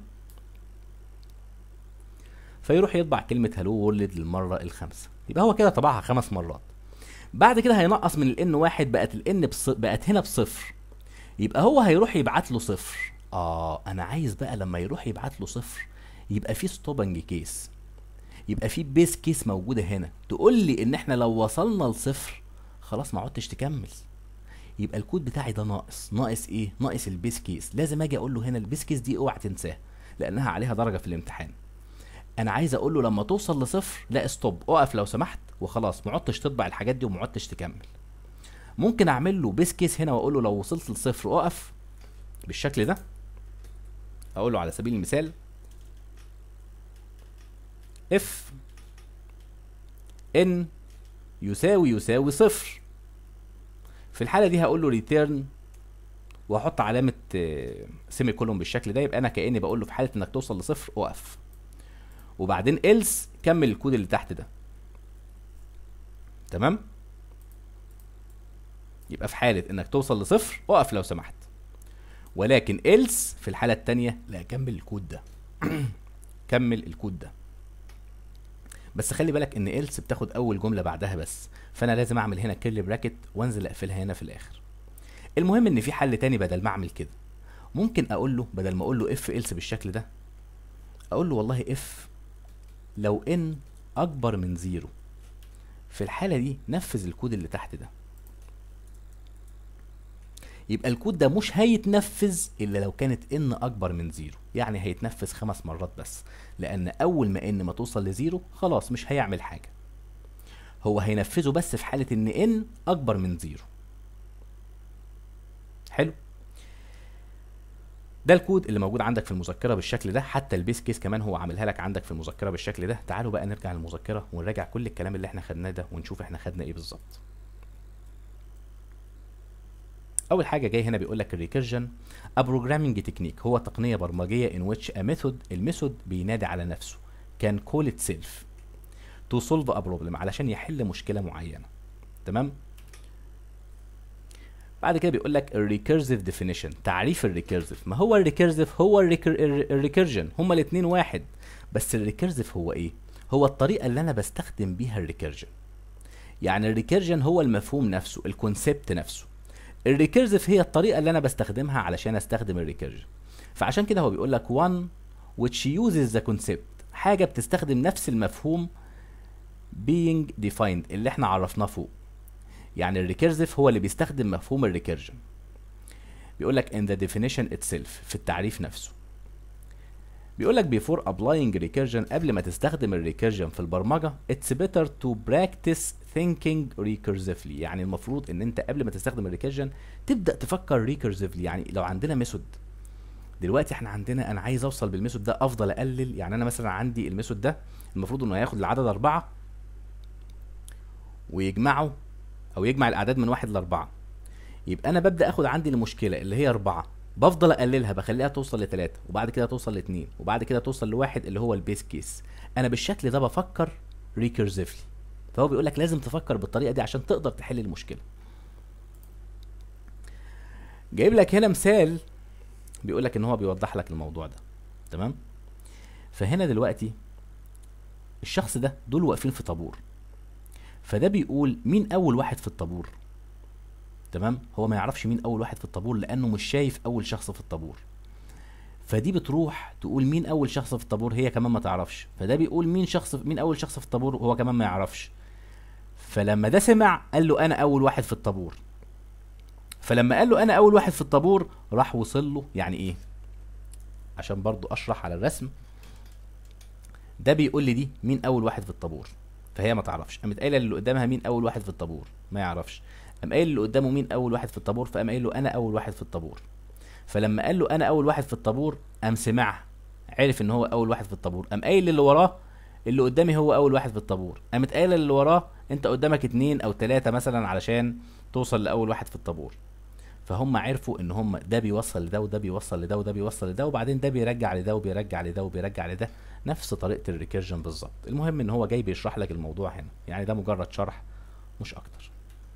فيروح يطبع كلمة هالو وورلد للمرة الخامسة يبقى هو كده طبعها خمس مرات بعد كده هينقص من الان واحد بقت الان بص... بقت هنا بصفر يبقى هو هيروح يبعت له صفر اه انا عايز بقى لما يروح يبعت له صفر يبقى في ستوبنج كيس يبقى في بيس كيس موجوده هنا تقول لي ان احنا لو وصلنا لصفر خلاص ما عدتش تكمل يبقى الكود بتاعي ده ناقص ناقص ايه ناقص البيس كيس لازم اجي اقول له هنا البيس كيس دي اوعى تنساها لانها عليها درجه في الامتحان انا عايز اقول له لما توصل لصفر لا ستوب اقف لو سمحت وخلاص ما عدتش تطبع الحاجات دي وما عدتش تكمل ممكن اعمل له بيس كيس هنا واقول له لو وصلت لصفر اقف بالشكل ده اقول له على سبيل المثال اف ان يساوي يساوي صفر في الحالة دي هقول له ريتيرن واحط علامة سيمي كولوم بالشكل ده يبقى انا كأني بقول له في حالة انك توصل لصفر اقف وبعدين else كمل الكود اللي تحت ده تمام يبقى في حالة انك توصل لصفر اقف لو سمحت ولكن else في الحالة التانية لا كمل الكود ده كمل الكود ده بس خلي بالك ان else بتاخد اول جملة بعدها بس فانا لازم اعمل هنا كيرلي براكت وانزل اقفلها هنا في الاخر المهم ان في حل تاني بدل ما اعمل كده ممكن اقول له بدل ما اقول له اف else بالشكل ده اقول له والله اف لو ان اكبر من زيرو في الحالة دي نفذ الكود اللي تحت ده يبقى الكود ده مش هيتنفذ الا لو كانت ان اكبر من زيرو يعني هيتنفذ خمس مرات بس لان اول ما ان ما توصل لزيرو خلاص مش هيعمل حاجة هو هينفذه بس في حالة ان ان اكبر من زيرو حلو ده الكود اللي موجود عندك في المذكره بالشكل ده حتى البيس كيس كمان هو عاملها لك عندك في المذكره بالشكل ده تعالوا بقى نرجع للمذكره ونراجع كل الكلام اللي احنا خدناه ده ونشوف احنا خدنا ايه بالظبط اول حاجه جاي هنا بيقول لك الريكيرجن ا بروجرامينج تكنيك هو تقنيه برمجيه ان ويتش ا ميثود الميثود بينادي على نفسه كان كول ات سيلف تو سولف ا بروبلم علشان يحل مشكله معينه تمام بعد كده بيقول لك الريكيرسيف ديفينيشن تعريف الريكيرسيف ما هو الريكيرسيف هو الريكيرجن هما الاثنين واحد بس الريكيرسيف هو ايه هو الطريقه اللي انا بستخدم بيها الريكيرجن يعني الريكيرجن هو المفهوم نفسه الكونسبت نفسه الريكيرسيف هي الطريقه اللي انا بستخدمها علشان استخدم الريكيرجن فعشان كده هو بيقول لك one which uses the concept حاجه بتستخدم نفس المفهوم being defined اللي احنا عرفناه فوق يعني الريكيرسيف هو اللي بيستخدم مفهوم الريكيرجن بيقول لك in the definition itself في التعريف نفسه بيقول لك before applying recursion قبل ما تستخدم الريكيرجن في البرمجة it's better to practice thinking recursively يعني المفروض ان انت قبل ما تستخدم الريكيرجن تبدأ تفكر recursively يعني لو عندنا ميثود دلوقتي احنا عندنا انا عايز اوصل بالميثود ده افضل اقلل يعني انا مثلا عندي الميثود ده المفروض انه هياخد العدد اربعة ويجمعه او يجمع الاعداد من واحد لاربعة يبقى انا ببدا اخد عندي المشكله اللي هي اربعة بفضل اقللها بخليها توصل لثلاثة وبعد كده توصل لاثنين وبعد كده توصل لواحد اللي هو البيس كيس انا بالشكل ده بفكر ريكيرسيفلي فهو بيقول لك لازم تفكر بالطريقه دي عشان تقدر تحل المشكله جايب لك هنا مثال بيقول لك ان هو بيوضح لك الموضوع ده تمام فهنا دلوقتي الشخص ده دول واقفين في طابور فده بيقول مين اول واحد في الطابور تمام هو ما يعرفش مين اول واحد في الطابور لانه مش شايف اول شخص في الطابور فدي بتروح تقول مين اول شخص في الطابور هي كمان ما تعرفش فده بيقول مين شخص مين اول شخص في الطابور هو كمان ما يعرفش فلما ده سمع قال له انا اول واحد في الطابور فلما قال له انا اول واحد في الطابور راح وصل له يعني ايه عشان برضو اشرح على الرسم ده بيقول لي دي مين اول واحد في الطابور فهي ما تعرفش قامت قايله اللي قدامها مين اول واحد في الطابور ما يعرفش قام قايل اللي قدامه مين اول واحد في الطابور فقام قايل له انا اول واحد في الطابور فلما قال له انا اول واحد في الطابور قام سمعها عرف ان هو اول واحد في الطابور قام قايل اللي وراه اللي قدامي هو اول واحد في الطابور قامت قايله اللي وراه انت قدامك اتنين او تلاتة مثلا علشان توصل لاول واحد في الطابور فهم عرفوا ان هم ده بيوصل لده وده بيوصل لده وده بيوصل لده وبعدين ده بيرجع لده وبيرجع لده وبيرجع لده نفس طريقه الريكيرجن بالظبط المهم ان هو جاي بيشرح لك الموضوع هنا يعني ده مجرد شرح مش اكتر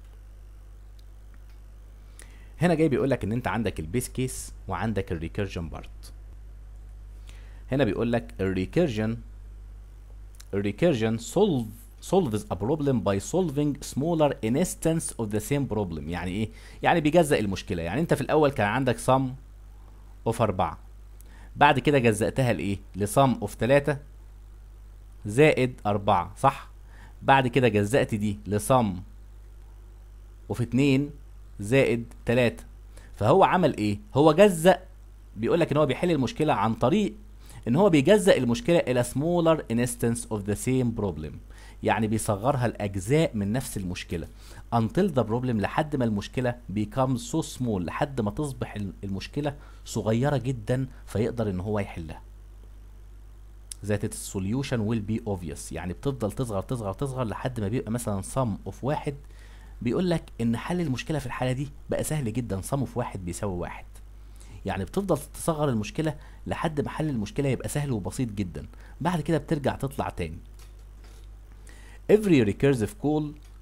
هنا جاي بيقول لك ان انت عندك البيس كيس وعندك الريكيرجن بارت هنا بيقول لك الريكيرجن الريكيرجن solve solves a problem by solving smaller instance of the same problem يعني ايه يعني بيجزأ المشكله يعني انت في الاول كان عندك sum of 4 بعد كده جزأتها لايه لsum of 3 زائد 4 صح بعد كده جزأت دي لsum of 2 زائد 3 فهو عمل ايه هو جزأ بيقول لك ان هو بيحل المشكله عن طريق ان هو بيجزأ المشكله الى smaller instance of the same problem يعني بيصغرها لاجزاء من نفس المشكله until the problem لحد ما المشكله becomes so small لحد ما تصبح المشكله صغيره جدا فيقدر ان هو يحلها that its solution will be obvious يعني بتفضل تصغر تصغر تصغر لحد ما بيبقى مثلا sum of واحد بيقول لك ان حل المشكله في الحاله دي بقى سهل جدا sum of واحد بيساوي واحد يعني بتفضل تصغر المشكله لحد ما حل المشكله يبقى سهل وبسيط جدا بعد كده بترجع تطلع تاني every recursive call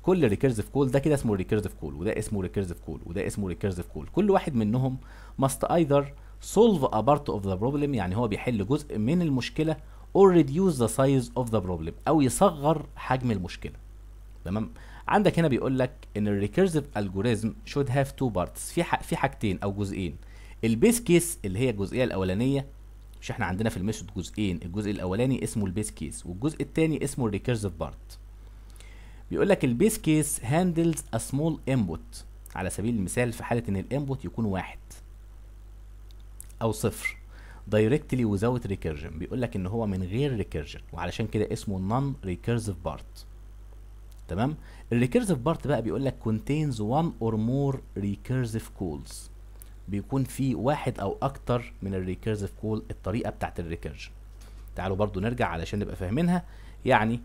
كل ريكيرسيف كول ده كده اسمه ريكيرسيف كول وده اسمه ريكيرسيف كول وده اسمه ريكيرسيف كول كل واحد منهم must either solve a part of the problem يعني هو بيحل جزء من المشكله or reduce the size of the problem او يصغر حجم المشكله تمام عندك هنا بيقول لك ان الريكيرسيف الجوريزم should have two parts في ح... في حاجتين او جزئين البيس كيس اللي هي الجزئيه الاولانيه مش احنا عندنا في الميثود جزئين الجزء الاولاني اسمه البيس كيس والجزء الثاني اسمه الريكيرسيف بارت بيقول لك البيس كيس هاندلز ا سمول انبوت على سبيل المثال في حاله ان الانبوت يكون واحد او صفر دايركتلي without recursion بيقول لك ان هو من غير recursion وعلشان كده اسمه non recursive part تمام الريكيرسيف بارت بقى بيقول لك contains one or more recursive calls بيكون في واحد او اكتر من الريكيرسيف كول الطريقه بتاعت الريكيرجن تعالوا برضو نرجع علشان نبقى فاهمينها يعني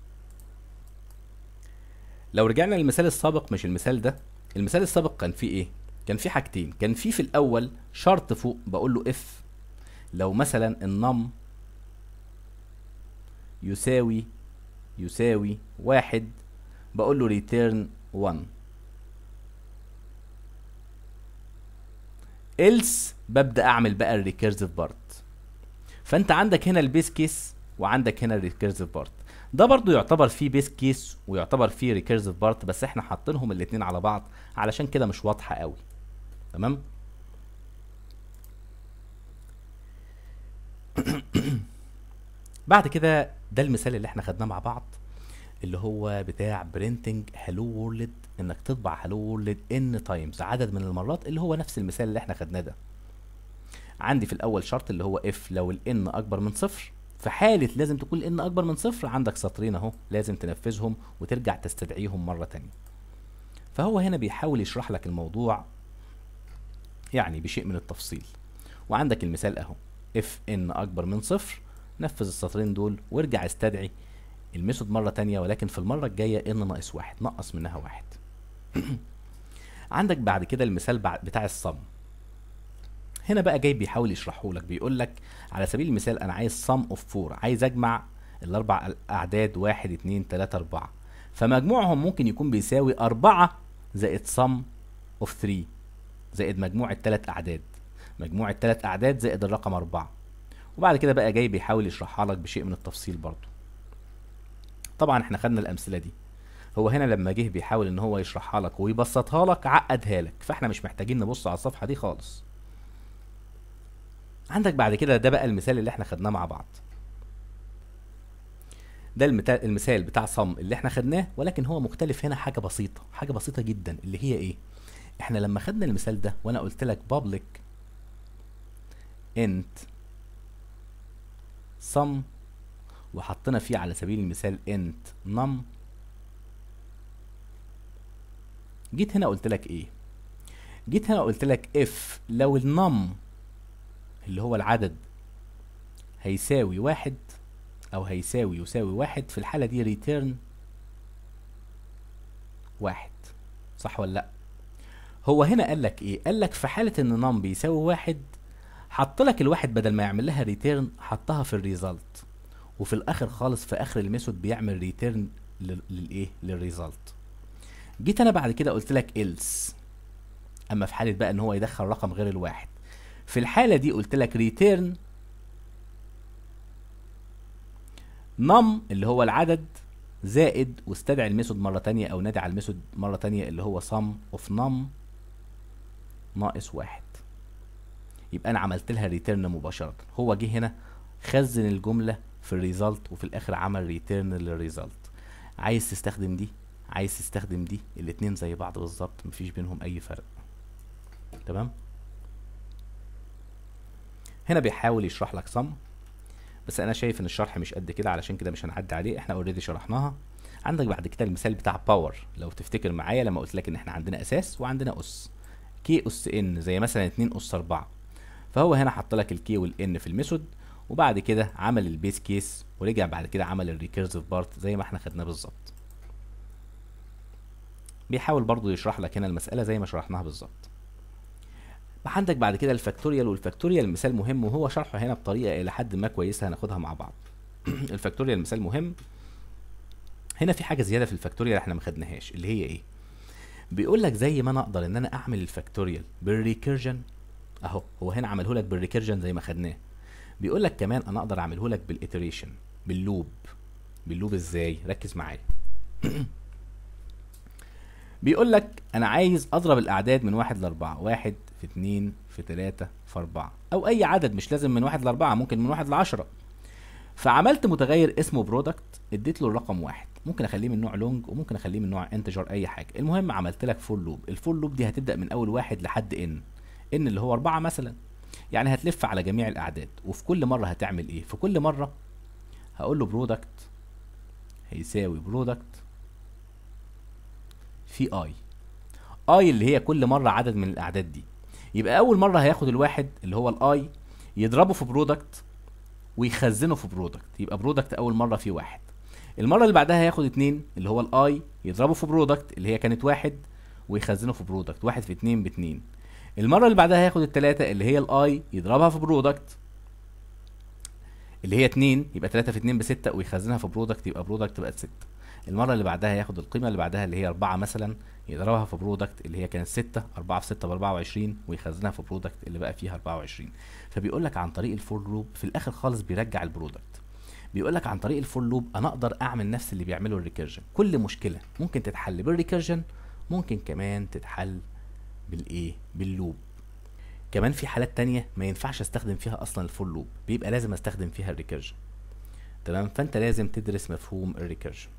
لو رجعنا للمثال السابق مش المثال ده المثال السابق كان فيه ايه كان فيه حاجتين كان فيه في الاول شرط فوق بقول له اف لو مثلا النم يساوي يساوي واحد بقول له return 1 else ببدا اعمل بقى الريكيرسيف بارت فانت عندك هنا البيس كيس وعندك هنا الريكيرسيف بارت ده برضو يعتبر فيه بيس كيس ويعتبر فيه ريكيرسيف بارت بس احنا حاطينهم الاتنين على بعض علشان كده مش واضحه قوي تمام بعد كده ده المثال اللي احنا خدناه مع بعض اللي هو بتاع برينتنج هالو وورلد انك تطبع هالو وورلد ان تايمز عدد من المرات اللي هو نفس المثال اللي احنا خدناه ده عندي في الاول شرط اللي هو اف لو الان اكبر من صفر في حالة لازم تكون الان اكبر من صفر عندك سطرين اهو لازم تنفذهم وترجع تستدعيهم مرة تانية فهو هنا بيحاول يشرح لك الموضوع يعني بشيء من التفصيل وعندك المثال اهو اف ان اكبر من صفر نفذ السطرين دول وارجع استدعي الميثود مرة تانية ولكن في المرة الجاية ان ناقص واحد نقص منها واحد عندك بعد كده المثال بتاع الصم هنا بقى جاي بيحاول يشرحه لك بيقول لك على سبيل المثال انا عايز صم اوف فور عايز اجمع الاربع اعداد واحد اتنين تلاتة اربعة فمجموعهم ممكن يكون بيساوي اربعة زائد صم اوف 3 زائد مجموع التلات اعداد مجموع التلات اعداد زائد الرقم اربعة وبعد كده بقى جاي بيحاول يشرحها لك بشيء من التفصيل برضو طبعا احنا خدنا الامثله دي هو هنا لما جه بيحاول ان هو يشرحها لك ويبسطها لك عقدها لك فاحنا مش محتاجين نبص على الصفحه دي خالص عندك بعد كده ده بقى المثال اللي احنا خدناه مع بعض ده المثال المثال بتاع صم اللي احنا خدناه ولكن هو مختلف هنا حاجه بسيطه حاجه بسيطه جدا اللي هي ايه احنا لما خدنا المثال ده وانا قلت لك public int sum وحطينا فيه على سبيل المثال int num جيت هنا قلت لك ايه جيت هنا قلت لك if لو النم اللي هو العدد هيساوي واحد او هيساوي يساوي واحد في الحالة دي return واحد صح ولا لا هو هنا قال لك ايه قال لك في حالة ان نم بيساوي واحد حط لك الواحد بدل ما يعمل لها ريتيرن حطها في الريزلت وفي الاخر خالص في اخر الميثود بيعمل ريتيرن للايه للريزلت جيت انا بعد كده قلت لك else اما في حاله بقى ان هو يدخل رقم غير الواحد في الحاله دي قلت لك ريتيرن نم اللي هو العدد زائد واستدعي الميثود مره تانية او نادي على الميثود مره تانية اللي هو sum of num ناقص واحد يبقى انا عملت لها ريتيرن مباشره هو جه هنا خزن الجمله في الريزلت وفي الاخر عمل ريتيرن للريزلت عايز تستخدم دي عايز تستخدم دي الاتنين زي بعض بالظبط مفيش بينهم اي فرق تمام هنا بيحاول يشرح لك صم بس انا شايف ان الشرح مش قد كده علشان كده مش هنعدي عليه احنا اوريدي شرحناها عندك بعد كده المثال بتاع باور لو تفتكر معايا لما قلت لك ان احنا عندنا اساس وعندنا اس كي اس ان زي مثلا 2 اس 4 فهو هنا حط لك الكي والان في الميثود وبعد كده عمل البيس كيس ورجع بعد كده عمل الريكيرسيف بارت زي ما احنا خدناه بالظبط بيحاول برضو يشرح لك هنا المسألة زي ما شرحناها بالظبط عندك بعد كده الفاكتوريال والفاكتوريال مثال مهم وهو شرحه هنا بطريقة إلى حد ما كويسة هناخدها مع بعض الفاكتوريال مثال مهم هنا في حاجه زياده في الفاكتوريال احنا ما خدناهاش اللي هي ايه بيقول لك زي ما انا اقدر ان انا اعمل الفاكتوريال بالريكيرجن اهو هو هنا عمله لك بالريكيرجن زي ما خدناه بيقول لك كمان انا اقدر اعمله لك بالاتريشن باللوب باللوب ازاي ركز معايا بيقول لك انا عايز اضرب الاعداد من واحد لاربعة واحد في اتنين في تلاتة في اربعة او اي عدد مش لازم من واحد لاربعة ممكن من واحد لعشرة فعملت متغير اسمه برودكت اديت له الرقم واحد ممكن اخليه من نوع لونج وممكن اخليه من نوع انتجر اي حاجه المهم عملت لك فور لوب الفور لوب دي هتبدا من اول واحد لحد ان ان اللي هو أربعة مثلا يعني هتلف على جميع الاعداد وفي كل مره هتعمل ايه في كل مره هقول له برودكت هيساوي برودكت في اي اي اللي هي كل مره عدد من الاعداد دي يبقى اول مره هياخد الواحد اللي هو الاي يضربه في برودكت ويخزنه في برودكت يبقى برودكت اول مره فيه واحد المره اللي بعدها هياخد اتنين اللي هو الاي يضربه في برودكت اللي هي كانت واحد ويخزنه في برودكت واحد في اتنين باتنين المره اللي بعدها هياخد التلاته اللي هي الاي يضربها في برودكت اللي هي اتنين يبقى تلاته في اتنين بستة ويخزنها في برودكت يبقى برودكت بقت ستة المرة اللي بعدها هياخد القيمة اللي بعدها اللي هي أربعة مثلا يضربها في برودكت اللي هي كانت ستة أربعة في ستة بأربعة وعشرين ويخزنها في برودكت اللي بقى فيها أربعة وعشرين فبيقول لك عن طريق الفور لوب في الآخر خالص بيرجع البرودكت بيقول لك عن طريق الفور لوب أنا أقدر أعمل نفس اللي بيعمله الريكيرجن كل مشكلة ممكن تتحل بالريكيرجن ممكن كمان تتحل بالإيه باللوب كمان في حالات تانية ما ينفعش استخدم فيها اصلا الفور لوب بيبقى لازم استخدم فيها الريكيرجن تمام فانت لازم تدرس مفهوم الريكيرجن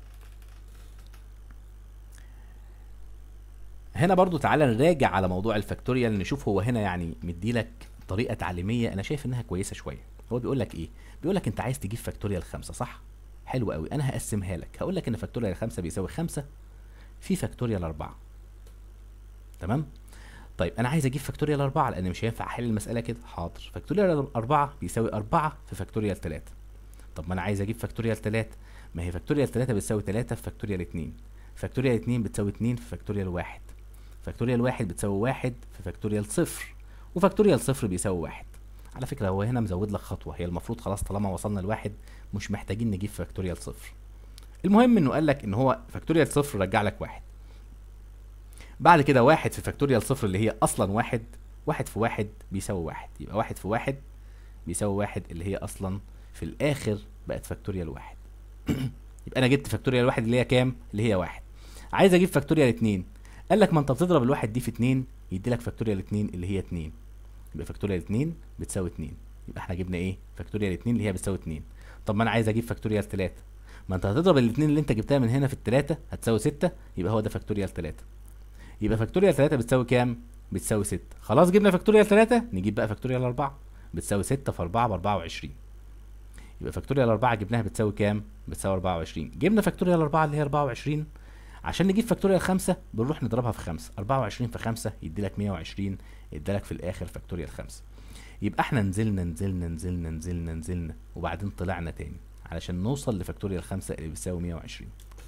هنا برضو تعالى نراجع على موضوع الفاكتوريال نشوف هو هنا يعني مديلك طريقه تعليميه انا شايف انها كويسه شويه هو بيقول لك ايه بيقول لك انت عايز تجيب فاكتوريال خمسة صح حلو قوي انا هقسمها لك هقول لك ان فاكتوريال خمسة بيساوي خمسة في فاكتوريال أربعة تمام طيب انا عايز اجيب فاكتوريال 4 لان مش هينفع احل المساله كده حاضر فاكتوريال 4 بيساوي 4 في فاكتوريال 3 طب ما انا عايز اجيب فاكتوريال 3 ما هي فاكتوريال 3 بتساوي 3 في فاكتوريال 2 فاكتوريال 2 بتساوي 2 في فاكتوريال 1 فاكتوريال 1 بتساوي 1 في فاكتوريال 0 وفاكتوريال 0 بيساوي 1 على فكره هو هنا مزود لك خطوه هي المفروض خلاص طالما وصلنا لواحد مش محتاجين نجيب فاكتوريال 0 المهم انه قال لك ان هو فاكتوريال 0 رجع لك واحد بعد كده واحد في فاكتوريال صفر اللي هي اصلا واحد واحد في واحد بيساوي واحد يبقى واحد في واحد بيساوي واحد اللي هي اصلا في الاخر بقت فاكتوريال واحد يبقى انا جبت فاكتوريال واحد اللي هي كام اللي هي واحد عايز اجيب فاكتوريال اتنين قال لك ما انت بتضرب الواحد دي في اتنين يدي لك فاكتوريال اتنين اللي هي اتنين يبقى فاكتوريال اتنين بتساوي اتنين يبقى احنا جبنا ايه فاكتوريال اتنين اللي هي بتساوي اتنين طب ما انا عايز اجيب فاكتوريال تلاتة ما انت هتضرب الاتنين اللي انت جبتها من هنا في التلاتة هتساوي ستة يبقى هو ده فاكتوريال تلاتة يبقى فاكتوريال 3 بتساوي كام؟ بتساوي 6 خلاص جبنا فاكتوريال 3 نجيب بقى فاكتوريال 4 بتساوي 6 في 4 ب 24 يبقى فاكتوريال 4 جبناها بتساوي كام؟ بتساوي 24 جبنا فاكتوريال 4 اللي هي 24 عشان نجيب فاكتوريال 5 بنروح نضربها في 5 24 في 5 يدي لك 120 يديلك في الاخر فاكتوريال 5 يبقى احنا نزلنا نزلنا نزلنا نزلنا نزلنا وبعدين طلعنا تاني علشان نوصل لفاكتوريال 5 اللي بيساوي 120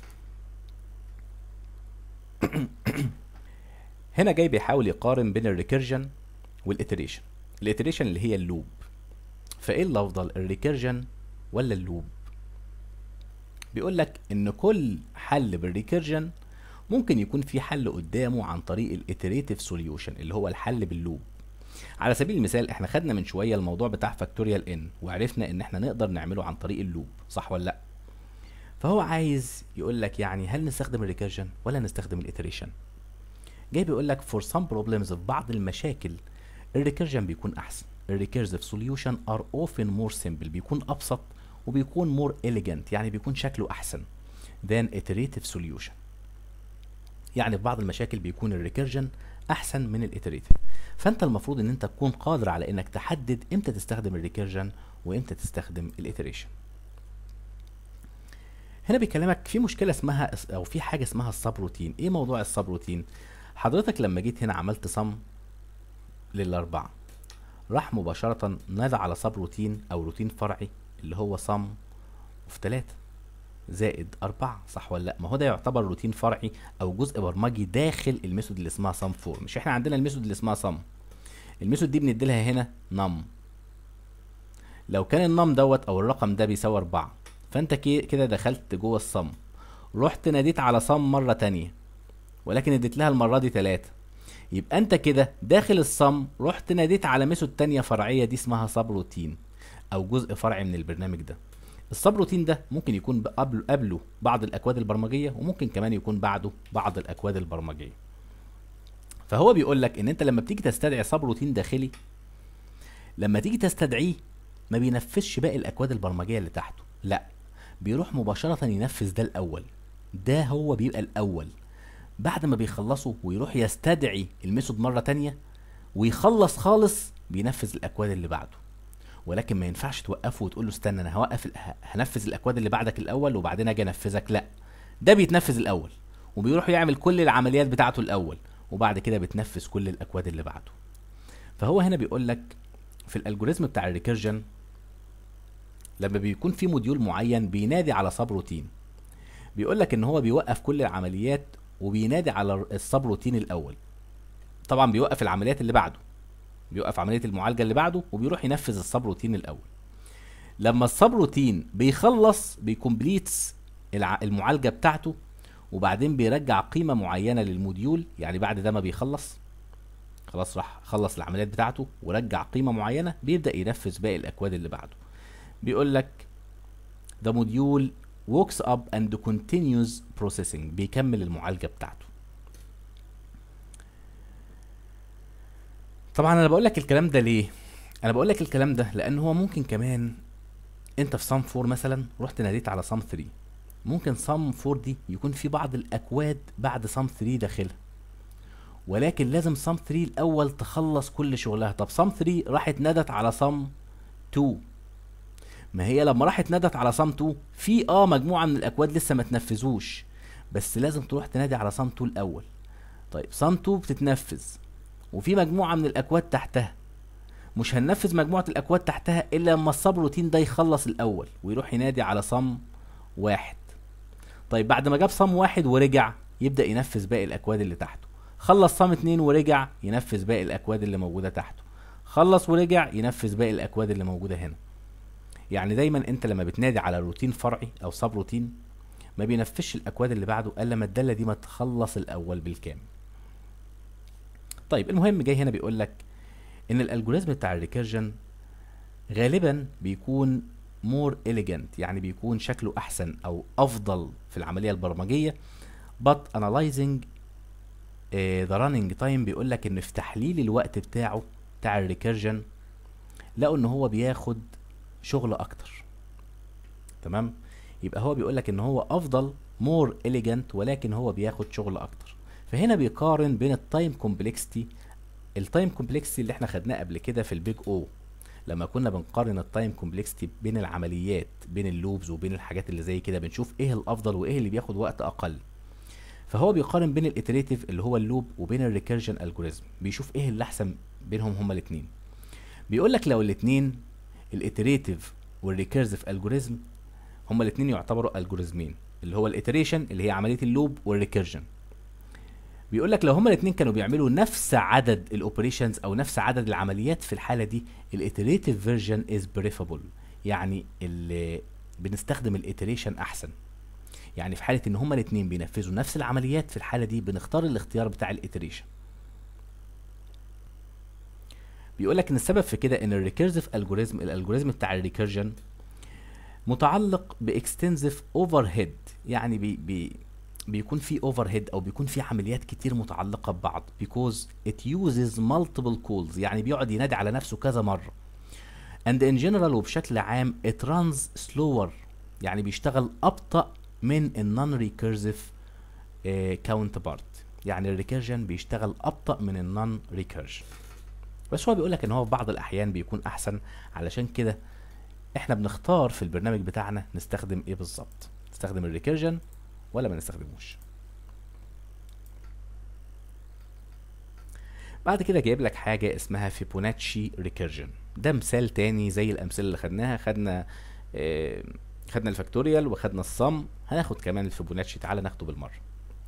هنا جاي بيحاول يقارن بين الريكيرجن والاتريشن الاتريشن اللي هي اللوب فايه الافضل الريكيرجن ولا اللوب بيقول لك ان كل حل بالريكيرجن ممكن يكون في حل قدامه عن طريق الاتريتيف سوليوشن اللي هو الحل باللوب على سبيل المثال احنا خدنا من شويه الموضوع بتاع فاكتوريال ان وعرفنا ان احنا نقدر نعمله عن طريق اللوب صح ولا لا فهو عايز يقول لك يعني هل نستخدم الريكيرجن ولا نستخدم الاتريشن جاي بيقول لك for some problems في بعض المشاكل الريكيرجن بيكون احسن الريكيرزيف سوليوشن ار often more simple بيكون ابسط وبيكون more elegant يعني بيكون شكله احسن than iterative solution يعني في بعض المشاكل بيكون الريكيرجن احسن من الاتريتيف فانت المفروض ان انت تكون قادر على انك تحدد امتى تستخدم الريكيرجن وامتى تستخدم الاتريشن هنا بيكلمك في مشكله اسمها او في حاجه اسمها السب روتين ايه موضوع السب روتين حضرتك لما جيت هنا عملت صم للأربعة راح مباشرة نادى على سب روتين أو روتين فرعي اللي هو صم في تلاتة زائد أربعة صح ولا لأ؟ ما هو ده يعتبر روتين فرعي أو جزء برمجي داخل الميثود اللي اسمها صم فور مش احنا عندنا الميثود اللي اسمها صم الميثود دي بنديلها هنا نم لو كان النم دوت أو الرقم ده بيساوي أربعة فأنت كده دخلت جوه الصم رحت ناديت على صم مرة تانية ولكن اديت لها المرة دي تلاتة يبقى انت كده داخل الصم رحت ناديت على ميثود تانية فرعية دي اسمها سب روتين او جزء فرعي من البرنامج ده السب روتين ده ممكن يكون قبله قبله بعض الاكواد البرمجيه وممكن كمان يكون بعده بعض الاكواد البرمجيه فهو بيقول لك ان انت لما بتيجي تستدعي سب روتين داخلي لما تيجي تستدعيه ما بينفذش باقي الاكواد البرمجيه اللي تحته لا بيروح مباشره ينفذ ده الاول ده هو بيبقى الاول بعد ما بيخلصوا ويروح يستدعي الميثود مره تانية ويخلص خالص بينفذ الاكواد اللي بعده ولكن ما ينفعش توقفه وتقول له استنى انا هوقف هنفذ الاكواد اللي بعدك الاول وبعدين اجي انفذك لا ده بيتنفذ الاول وبيروح يعمل كل العمليات بتاعته الاول وبعد كده بتنفذ كل الاكواد اللي بعده فهو هنا بيقول لك في الالجوريزم بتاع الريكيرجن لما بيكون في موديول معين بينادي على سب روتين بيقول لك ان هو بيوقف كل العمليات وبينادي على السب روتين الاول طبعا بيوقف العمليات اللي بعده بيوقف عمليه المعالجه اللي بعده وبيروح ينفذ السب روتين الاول لما السب روتين بيخلص بيكمبليتس المعالجه بتاعته وبعدين بيرجع قيمه معينه للموديول يعني بعد ده ما بيخلص خلاص راح خلص العمليات بتاعته ورجع قيمه معينه بيبدا ينفذ باقي الاكواد اللي بعده بيقول لك the module works up and continues processing بيكمل المعالجه بتاعته طبعا انا بقول لك الكلام ده ليه انا بقول لك الكلام ده لان هو ممكن كمان انت في صم 4 مثلا رحت ناديت على صم 3 ممكن صم 4 دي يكون في بعض الاكواد بعد صم 3 داخلها ولكن لازم صم 3 الاول تخلص كل شغلها طب صم 3 راحت نادت على صم 2 ما هي لما راحت نادت على صم 2 في اه مجموعه من الاكواد لسه ما تنفذوش بس لازم تروح تنادي على صم 2 الاول طيب صم 2 بتتنفذ وفي مجموعه من الاكواد تحتها مش هننفذ مجموعه الاكواد تحتها الا لما الصب روتين ده يخلص الاول ويروح ينادي على صم واحد طيب بعد ما جاب صم واحد ورجع يبدا ينفذ باقي الاكواد اللي تحته خلص صم اتنين ورجع ينفذ باقي الاكواد اللي موجوده تحته خلص ورجع ينفذ باقي الاكواد اللي موجوده هنا يعني دايما انت لما بتنادي على روتين فرعي او سب روتين ما بينفذش الاكواد اللي بعده الا لما الداله دي ما تخلص الاول بالكامل طيب المهم جاي هنا بيقول لك ان الالجوريزم بتاع الريكيرجن غالبا بيكون مور إليجنت يعني بيكون شكله احسن او افضل في العمليه البرمجيه but analyzing uh, the running time بيقول لك ان في تحليل الوقت بتاعه بتاع الريكيرجن لقوا ان هو بياخد شغل اكتر تمام يبقى هو بيقول لك ان هو افضل مور إليجنت ولكن هو بياخد شغل اكتر فهنا بيقارن بين التايم كومبلكسيتي التايم كومبلكسيتي اللي احنا خدناه قبل كده في البيج او لما كنا بنقارن التايم كومبلكسيتي بين العمليات بين اللوبز وبين الحاجات اللي زي كده بنشوف ايه الافضل وايه اللي بياخد وقت اقل فهو بيقارن بين الاتريتيف اللي هو اللوب وبين الريكيرجن الجوريزم بيشوف ايه اللي احسن بينهم هما الاثنين بيقول لك لو الاثنين الاتريتيف والريكيرزيف الجوريزم هما الاثنين يعتبروا الجوريزمين اللي هو الاتريشن اللي هي عمليه اللوب والريكيرجن بيقول لك لو هما الاثنين كانوا بيعملوا نفس عدد الاوبريشنز او نفس عدد العمليات في الحاله دي الاتريتيف فيرجن از بريفابل يعني اللي بنستخدم الاتريشن احسن يعني في حاله ان هما الاثنين بينفذوا نفس العمليات في الحاله دي بنختار الاختيار بتاع الاتريشن بيقول لك ان السبب في كده ان الريكيرزيف الجوريزم الالجوريزم بتاع الريكيرجن متعلق باكستنسيف اوفر هيد يعني بي بي بيكون في اوفر هيد او بيكون في عمليات كتير متعلقه ببعض because it uses multiple calls يعني بيقعد ينادي على نفسه كذا مره and in general وبشكل عام it runs slower يعني بيشتغل ابطا من النون ريكيرسيف كاونت بارت يعني الريكيرجن بيشتغل ابطا من النون ريكيرجن بس هو بيقول لك ان هو في بعض الاحيان بيكون احسن علشان كده احنا بنختار في البرنامج بتاعنا نستخدم ايه بالظبط نستخدم الريكيرجن ولا ما نستخدموش بعد كده جايب لك حاجة اسمها فيبوناتشي ريكيرجن ده مثال تاني زي الأمثلة اللي خدناها خدنا آه خدنا الفاكتوريال وخدنا الصم هناخد كمان الفيبوناتشي تعالى ناخده بالمرة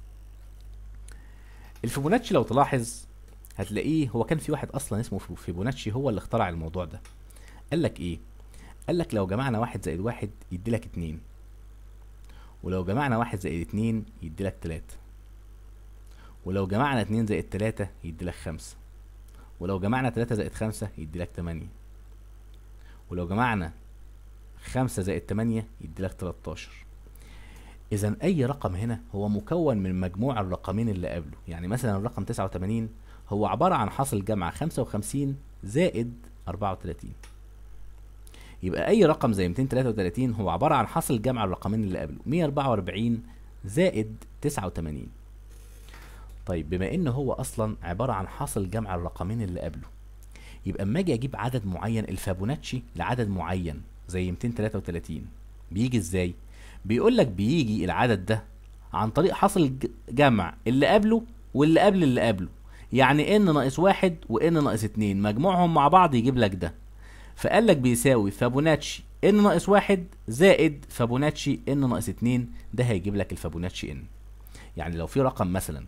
الفيبوناتشي لو تلاحظ هتلاقيه هو كان في واحد اصلا اسمه فيبوناتشي هو اللي اخترع الموضوع ده قال لك ايه قال لك لو جمعنا واحد زائد واحد يدي لك اتنين ولو جمعنا واحد زائد اتنين يديلك تلاتة ولو جمعنا اتنين زائد تلاتة يديلك خمسة ولو جمعنا تلاتة زائد خمسة يديلك تمانية ولو جمعنا خمسة زائد تمانية يديلك تلاتاشر إذا أي رقم هنا هو مكون من مجموع الرقمين اللي قبله يعني مثلا الرقم تسعة وتمانين هو عبارة عن حاصل جمع خمسة وخمسين زائد أربعة وتلاتين يبقى أي رقم زي ميتين تلاتة وتلاتين هو عبارة عن حاصل جمع الرقمين اللي قبله مية أربعة وأربعين زائد تسعة وتمانين طيب بما إن هو أصلا عبارة عن حاصل جمع الرقمين اللي قبله يبقى اما اجي اجيب عدد معين الفابوناتشي لعدد معين زي 233 بيجي ازاي بيقول لك بيجي العدد ده عن طريق حاصل ج- جمع اللي قبله واللي قبل اللي قبله يعني ان ناقص واحد وان ناقص اتنين مجموعهم مع بعض يجيب لك ده فقال لك بيساوي فابوناتشي ان ناقص واحد زائد فابوناتشي ان ناقص اتنين ده هيجيب لك الفابوناتشي ان يعني لو في رقم مثلا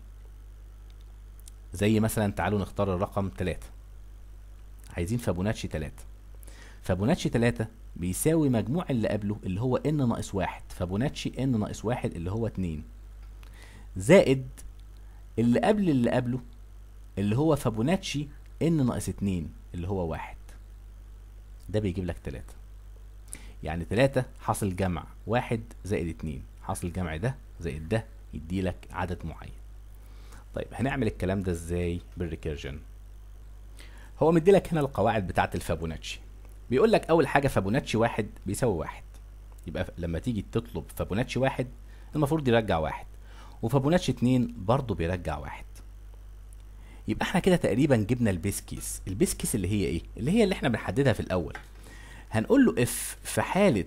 زي مثلا تعالوا نختار الرقم 3 عايزين فابوناتشي 3 فابوناتشي 3 بيساوي مجموع اللي قبله اللي هو ان ناقص واحد فابوناتشي ان ناقص واحد اللي هو 2 زائد اللي قبل اللي قبله اللي هو فابوناتشي ان ناقص 2 اللي هو واحد ده بيجيب لك 3 يعني 3 حاصل جمع واحد زائد 2 حاصل جمع ده زائد ده يدي لك عدد معين طيب هنعمل الكلام ده ازاي بالريكيرجن هو مدي لك هنا القواعد بتاعه الفابوناتشي بيقول لك اول حاجه فابوناتشي واحد بيساوي واحد يبقى ف- لما تيجي تطلب فابوناتشي واحد المفروض يرجع واحد وفابوناتشي اتنين برضه بيرجع واحد يبقى احنا كده تقريبا جبنا البيس كيس البيس كيس اللي هي ايه اللي هي اللي احنا بنحددها في الاول هنقول له اف في حاله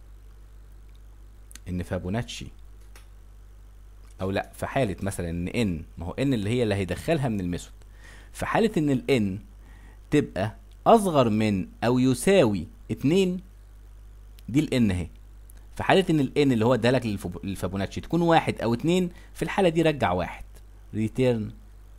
ان فابوناتشي او لا في حاله مثلا ان ان ما هو ان اللي هي اللي هيدخلها من الميثود في حاله ان الان تبقى اصغر من او يساوي اتنين دي الان اهي في حاله ان الان اللي هو ادالك للفب- للفابوناتشي تكون واحد او اتنين في الحاله دي رجع واحد ريتيرن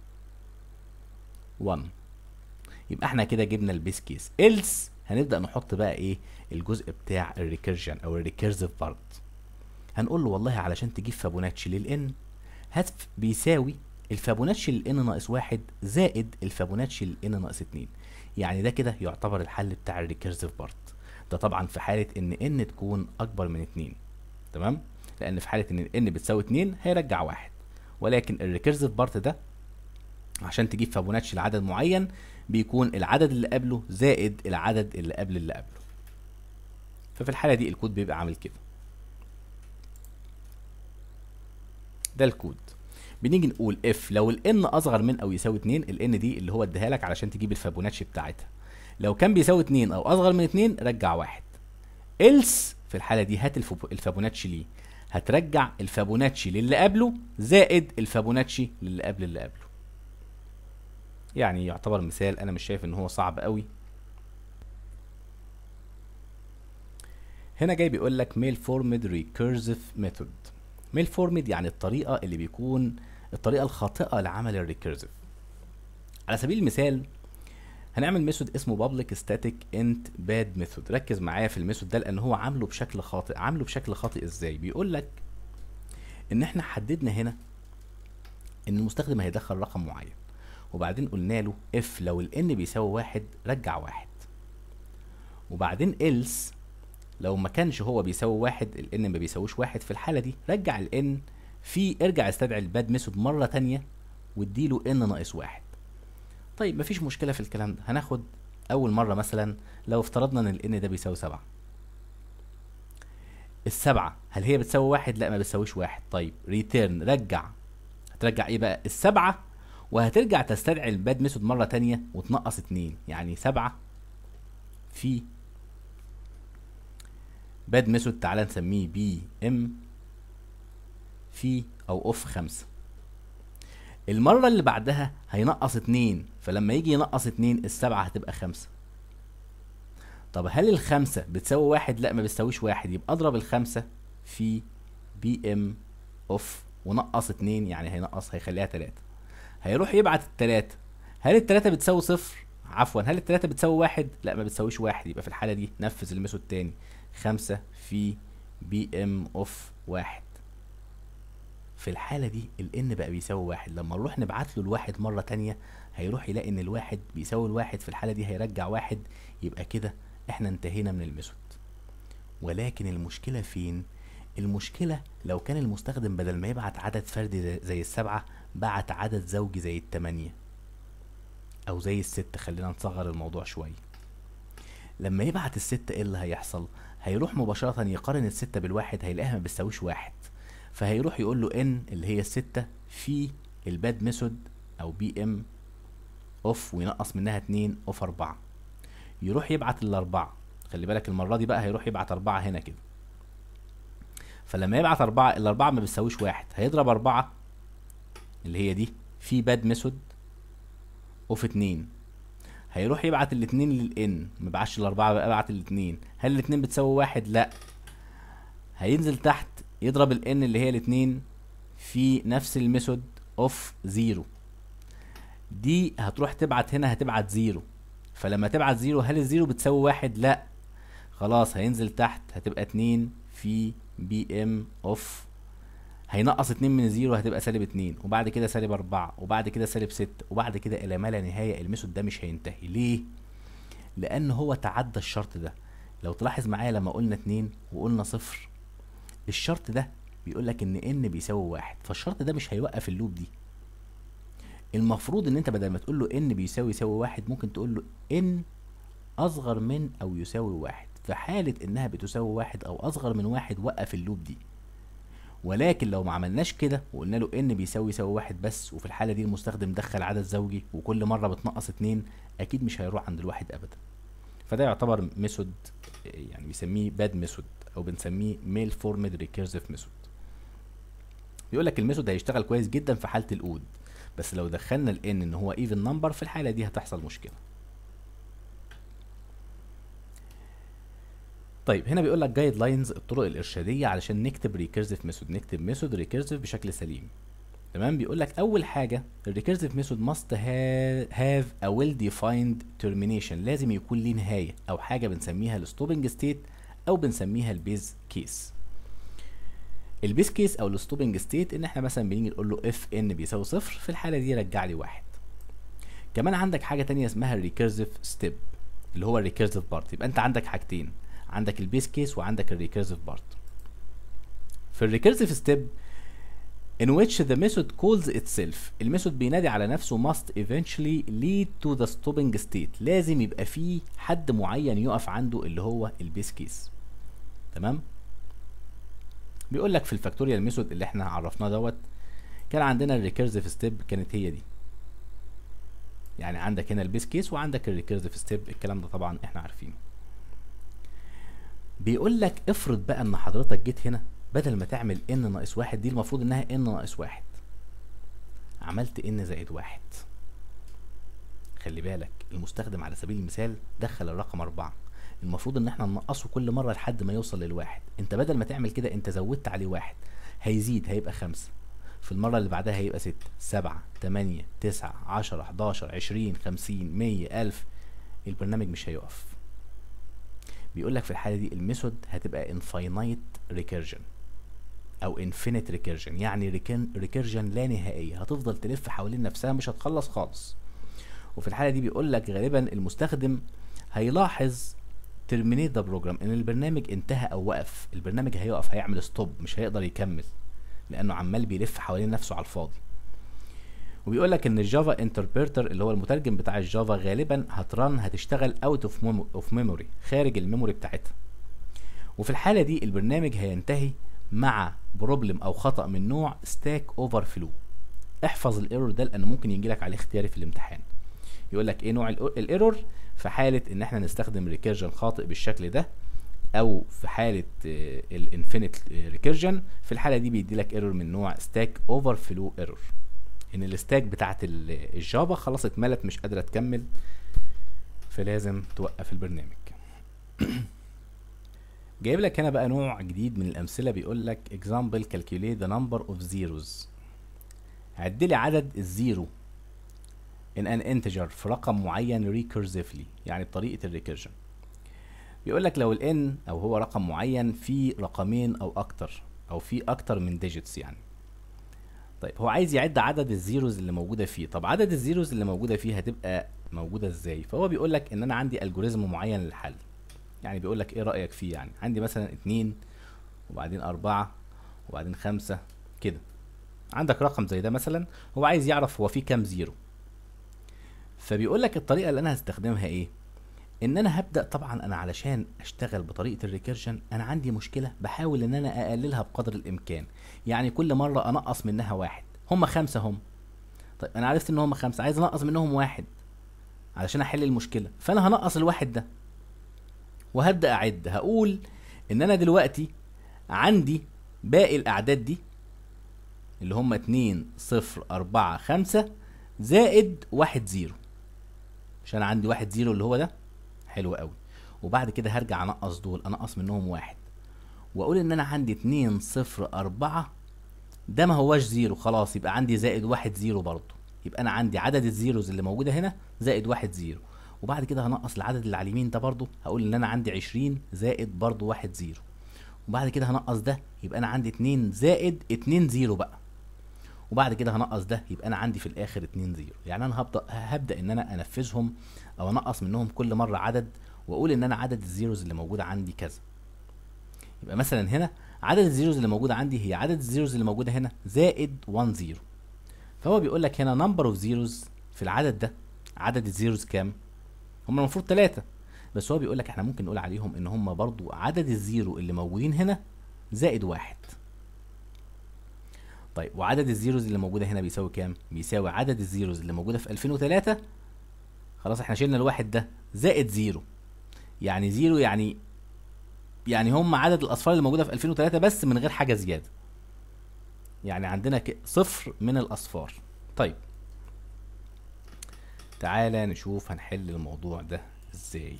1 يبقى احنا كده جبنا البيس كيس إلس هنبدا نحط بقى ايه الجزء بتاع الريكيرجن او الريكيرزيف بارت هنقول له والله علشان تجيب فابوناتشي للان هات بيساوي الفابوناتشي للان ناقص واحد زائد الفابوناتشي للان ناقص اتنين يعني ده كده يعتبر الحل بتاع الريكيرزيف بارت ده طبعا في حاله ان ان تكون اكبر من اتنين تمام لان في حاله ان ان بتساوي اتنين هيرجع واحد ولكن الريكيرزيف بارت ده عشان تجيب فابوناتشي لعدد معين بيكون العدد اللي قبله زائد العدد اللي قبل اللي قبله ففي الحاله دي الكود بيبقى عامل كده ده الكود بنيجي نقول اف لو الان اصغر من او يساوي 2 الان دي اللي هو اديها لك علشان تجيب الفابوناتشي بتاعتها لو كان بيساوي 2 او اصغر من 2 رجع واحد إلس في الحاله دي هات الفوب- الفابوناتشي ليه هترجع الفابوناتشي للي قبله زائد الفابوناتشي للي قبل اللي قبله يعني يعتبر مثال انا مش شايف ان هو صعب قوي هنا جاي بيقول لك ميل فورمد ريكيرسيف ميثود ميل فورمد يعني الطريقه اللي بيكون الطريقه الخاطئه لعمل الريكيرسيف على سبيل المثال هنعمل ميثود اسمه public static int bad method ركز معايا في الميثود ده لان هو عامله بشكل خاطئ عامله بشكل خاطئ ازاي بيقول لك ان احنا حددنا هنا ان المستخدم هيدخل رقم معين وبعدين قلنا له اف لو ال n بيساوي واحد رجع واحد وبعدين else لو ما كانش هو بيساوي واحد ال n ما بيساويش واحد في الحالة دي رجع ال n في ارجع استدعي الباد ميثود مرة تانية واديله n ناقص واحد طيب مفيش مشكلة في الكلام ده هناخد أول مرة مثلا لو افترضنا إن ال n ده بيساوي سبعة السبعة هل هي بتساوي واحد؟ لا ما بتساويش واحد طيب ريتيرن رجع هترجع ايه بقى؟ السبعة وهترجع تستدعي الباد ميثود مرة تانية وتنقص اتنين يعني سبعة في باد ميثود تعالى نسميه بي ام في او اوف خمسة المرة اللي بعدها هينقص اتنين فلما يجي ينقص اتنين السبعة هتبقى خمسة طب هل الخمسة بتساوي واحد؟ لا ما بتساويش واحد يبقى اضرب الخمسة في بي ام اوف ونقص اتنين يعني هينقص هيخليها تلاتة هيروح يبعت التلاتة هل التلاتة بتساوي صفر؟ عفوا هل التلاتة بتساوي واحد؟ لا ما بتساويش واحد يبقى في الحالة دي نفذ الميثود تاني خمسة في بي ام اوف واحد في الحالة دي ال n بقى بيساوي واحد لما نروح نبعت له الواحد مرة تانية هيروح يلاقي ان الواحد بيساوي الواحد في الحالة دي هيرجع واحد يبقى كده احنا انتهينا من الميثود ولكن المشكلة فين المشكلة لو كان المستخدم بدل ما يبعت عدد فردي زي- زي السبعة بعت عدد زوجي زي التمانية او زي الستة خلينا نصغر الموضوع شوية لما يبعت الستة ايه اللي هيحصل هيروح مباشرة يقارن الستة بالواحد هيلاقيها ما بتساويش واحد فهيروح يقول له ان اللي هي الستة في الباد ميثود او بي ام اوف وينقص منها اتنين اوف اربعة يروح يبعت الاربعة خلي بالك المرة دي بقى هيروح يبعت اربعة هنا كده فلما يبعت اربعة الاربعة ما بتساويش واحد هيضرب اربعة اللي هي دي في باد ميثود اوف اتنين هيروح يبعت الاتنين للان ما بعتش الاربعة بقى بعت الاتنين هل الاتنين بتساوي واحد لا هينزل تحت يضرب الان اللي هي الاتنين في نفس الميثود اوف زيرو دي هتروح تبعت هنا هتبعت زيرو فلما تبعت زيرو هل الزيرو بتساوي واحد لا خلاص هينزل تحت هتبقى اتنين في بي ام اوف هينقص اتنين من زيرو هتبقى سالب اتنين وبعد كده سالب اربعة وبعد كده سالب ستة وبعد كده الى ما لا نهاية الميثود ده مش هينتهي ليه؟ لان هو تعدى الشرط ده لو تلاحظ معايا لما قلنا اتنين وقلنا صفر الشرط ده بيقول لك ان ان بيساوي واحد فالشرط ده مش هيوقف اللوب دي المفروض ان انت بدل ما تقول له ان بيساوي يساوي واحد ممكن تقول له ان اصغر من او يساوي واحد في حالة انها بتساوي واحد او اصغر من واحد وقف اللوب دي ولكن لو ما عملناش كده وقلنا له ان بيساوي يساوي واحد بس وفي الحالة دي المستخدم دخل عدد زوجي وكل مرة بتنقص اتنين اكيد مش هيروح عند الواحد ابدا فده يعتبر ميثود يعني بيسميه باد ميثود او بنسميه ميل فورمد ريكيرسيف ميثود بيقول لك الميثود هيشتغل كويس جدا في حالة الاود بس لو دخلنا الان ان هو ايفن نمبر في الحالة دي هتحصل مشكلة طيب هنا بيقول لك جايد لاينز الطرق الارشاديه علشان نكتب ريكيرسيف ميثود نكتب ميثود ريكيرسيف بشكل سليم تمام بيقول لك اول حاجه الريكيرسيف ميثود ماست هاف ا ويل ديفايند ترمينيشن لازم يكون ليه نهايه او حاجه بنسميها الستوبنج ستيت او بنسميها البيز كيس البيز كيس او الستوبنج ستيت ان احنا مثلا بنيجي نقول له اف ان بيساوي صفر في الحاله دي رجع لي واحد كمان عندك حاجه تانية اسمها الريكيرسيف ستيب اللي هو الريكيرسيف بارت يبقى انت عندك حاجتين عندك البيس كيس وعندك الريكيرسيف بارت في الريكيرسيف ستيب in which the method calls itself الميثود بينادي على نفسه must eventually lead to the stopping state لازم يبقى فيه حد معين يقف عنده اللي هو البيس كيس تمام بيقول لك في الفاكتوريال ميثود اللي احنا عرفناه دوت كان عندنا الريكيرسيف ستيب كانت هي دي يعني عندك هنا البيس كيس وعندك الريكيرسيف ستيب الكلام ده طبعا احنا عارفينه بيقول لك افرض بقى ان حضرتك جيت هنا بدل ما تعمل ان ناقص واحد دي المفروض انها ان ناقص واحد عملت ان زائد واحد خلي بالك المستخدم على سبيل المثال دخل الرقم أربعة المفروض ان احنا ننقصه كل مرة لحد ما يوصل للواحد انت بدل ما تعمل كده انت زودت عليه واحد هيزيد هيبقى خمسة في المرة اللي بعدها هيبقى ستة سبعة تمانية تسعة عشرة حداشر عشرين خمسين مية ألف البرنامج مش هيقف بيقول لك في الحالة دي الميثود هتبقى infinite recursion او infinite recursion يعني recursion لا نهائية هتفضل تلف حوالين نفسها مش هتخلص خالص وفي الحالة دي بيقول لك غالبا المستخدم هيلاحظ terminate the program ان البرنامج انتهى او وقف البرنامج هيقف هيعمل ستوب مش هيقدر يكمل لانه عمال بيلف حوالين نفسه على الفاضي وبيقول لك ان الجافا انتربريتر اللي هو المترجم بتاع الجافا غالبا هترن هتشتغل اوت اوف اوف ميموري خارج الميموري بتاعتها وفي الحاله دي البرنامج هينتهي مع بروبلم او خطا من نوع ستاك اوفر فلو احفظ الايرور ده لانه ممكن يجي لك عليه اختياري في الامتحان يقول لك ايه نوع الايرور في حاله ان احنا نستخدم ريكيرجن خاطئ بالشكل ده او في حاله الانفينيت ريكيرجن في الحاله دي بيدي لك ايرور من نوع ستاك اوفر فلو ايرور ان الستاك بتاعت الجافا خلاص اتملت مش قادره تكمل فلازم توقف البرنامج جايب لك هنا بقى نوع جديد من الامثله بيقول لك example calculate the number of zeros عد لي عدد الزيرو in an integer في رقم معين recursively يعني بطريقه الريكيرجن بيقول لك لو الان او هو رقم معين فيه رقمين او اكتر او فيه اكتر من digits يعني طيب هو عايز يعد عدد الزيروز اللي موجوده فيه طب عدد الزيروز اللي موجوده فيه هتبقى موجوده ازاي فهو بيقول لك ان انا عندي الجوريزم معين للحل يعني بيقول لك ايه رايك فيه يعني عندي مثلا اتنين وبعدين اربعة وبعدين خمسة كده عندك رقم زي ده مثلا هو عايز يعرف هو فيه كام زيرو فبيقول لك الطريقه اللي انا هستخدمها ايه ان انا هبدا طبعا انا علشان اشتغل بطريقه الريكيرجن انا عندي مشكله بحاول ان انا اقللها بقدر الامكان يعني كل مره انقص منها واحد هم خمسه هم طيب انا عرفت ان هم خمسه عايز انقص منهم واحد علشان احل المشكله فانا هنقص الواحد ده وهبدا اعد هقول ان انا دلوقتي عندي باقي الاعداد دي اللي هم اتنين صفر اربعة خمسة زائد واحد زيرو عشان عندي واحد زيرو اللي هو ده حلو قوي وبعد كده هرجع انقص دول انقص منهم واحد واقول ان انا عندي اتنين صفر اربعة ده ما هواش زيرو خلاص يبقى عندي زائد واحد زيرو برضه يبقى انا عندي عدد الزيروز اللي موجودة هنا زائد واحد زيرو وبعد كده هنقص العدد اللي على اليمين ده برضه هقول ان انا عندي عشرين زائد برضه واحد زيرو وبعد كده هنقص ده يبقى انا عندي اتنين زائد اتنين زيرو بقى وبعد كده هنقص ده يبقى انا عندي في الاخر 2 0 يعني انا هبدا هبدا ان انا انفذهم او انقص منهم كل مره عدد واقول ان انا عدد الزيروز اللي موجوده عندي كذا يبقى مثلا هنا عدد الزيروز اللي موجوده عندي هي عدد الزيروز اللي موجوده هنا زائد 1 0 فهو بيقول لك هنا نمبر اوف زيروز في العدد ده عدد الزيروز كام هم المفروض ثلاثة بس هو بيقول لك احنا ممكن نقول عليهم ان هم برضو عدد الزيرو اللي موجودين هنا زائد واحد طيب وعدد الزيروز اللي موجوده هنا بيساوي كام بيساوي عدد الزيروز اللي موجوده في 2003 خلاص احنا شلنا الواحد ده زائد زيرو يعني زيرو يعني يعني هم عدد الاصفار اللي موجوده في 2003 بس من غير حاجه زياده يعني عندنا ك- صفر من الاصفار طيب تعالى نشوف هنحل الموضوع ده ازاي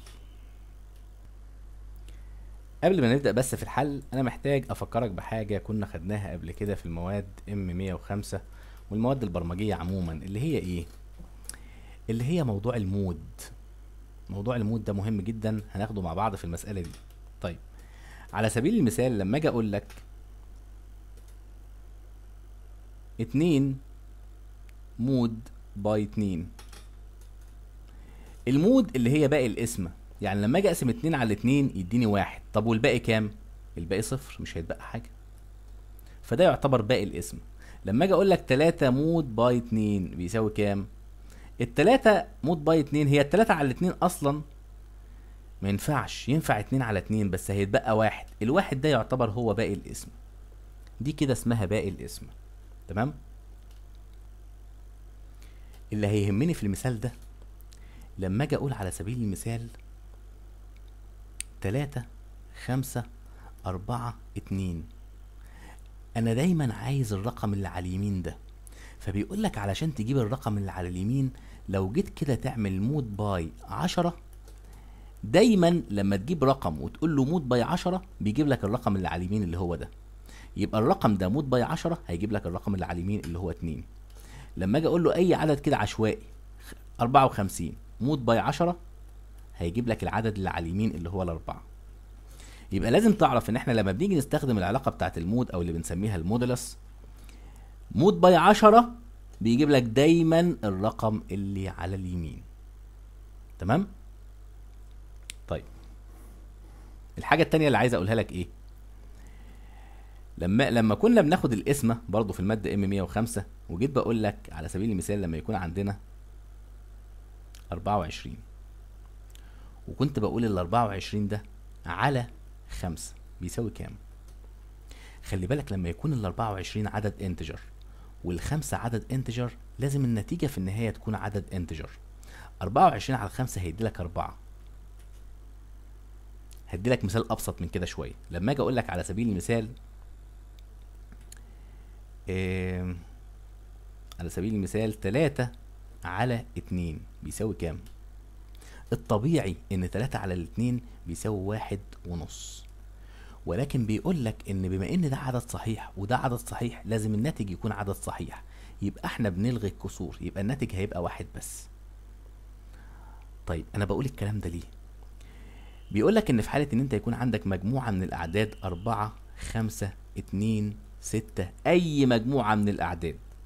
قبل ما نبدأ بس في الحل أنا محتاج أفكرك بحاجة كنا خدناها قبل كده في المواد ام 105 والمواد البرمجية عموما اللي هي إيه؟ اللي هي موضوع المود موضوع المود ده مهم جدا هناخده مع بعض في المسألة دي طيب على سبيل المثال لما أجي أقول لك اتنين مود باي اتنين المود اللي هي باقي القسمة يعني لما اجي اقسم اتنين على اتنين يديني واحد طب والباقي كام الباقي صفر مش هيتبقى حاجة فده يعتبر باقي القسم لما اجي اقول لك تلاتة مود باي اتنين بيساوي كام التلاتة مود باي اتنين هي التلاتة على الاتنين اصلا ما ينفعش ينفع اتنين على اتنين بس هيتبقى واحد الواحد ده يعتبر هو باقي القسم دي كده اسمها باقي القسم تمام اللي هيهمني في المثال ده لما اجي اقول على سبيل المثال تلاتة خمسة أربعة اتنين أنا دايما عايز الرقم اللي على اليمين ده فبيقول لك علشان تجيب الرقم اللي على اليمين لو جيت كده تعمل مود باي عشرة دايما لما تجيب رقم وتقول له مود باي عشرة بيجيب لك الرقم اللي على اليمين اللي هو ده يبقى الرقم ده مود باي عشرة هيجيب لك الرقم اللي على اليمين اللي هو اتنين لما اجي اقول له اي عدد كده عشوائي 54 مود باي 10 هيجيب لك العدد اللي على اليمين اللي هو الأربعة يبقى لازم تعرف ان احنا لما بنيجي نستخدم العلاقة بتاعت المود او اللي بنسميها المودولس مود باي 10 بيجيب لك دايما الرقم اللي على اليمين تمام طيب الحاجة التانية اللي عايز اقولها لك ايه لما لما كنا بناخد القسمة برضو في المادة ام 105 وجيت بقول لك على سبيل المثال لما يكون عندنا 24 وكنت بقول ال 24 ده على خمسة بيساوي كام؟ خلي بالك لما يكون ال 24 عدد انتجر والخمسة عدد انتجر لازم النتيجة في النهاية تكون عدد انتجر 24 على خمسة هيدي لك أربعة هدي لك مثال أبسط من كده شوية لما أجي أقول لك على سبيل المثال إيه على سبيل المثال تلاتة على اتنين بيساوي كام؟ الطبيعي ان تلاتة على الاتنين بيساوي واحد ونص ولكن بيقول لك ان بما ان ده عدد صحيح وده عدد صحيح لازم الناتج يكون عدد صحيح يبقى احنا بنلغي الكسور يبقى الناتج هيبقى واحد بس طيب انا بقول الكلام ده ليه بيقول لك ان في حالة ان انت يكون عندك مجموعة من الاعداد اربعة خمسة اتنين ستة اي مجموعة من الاعداد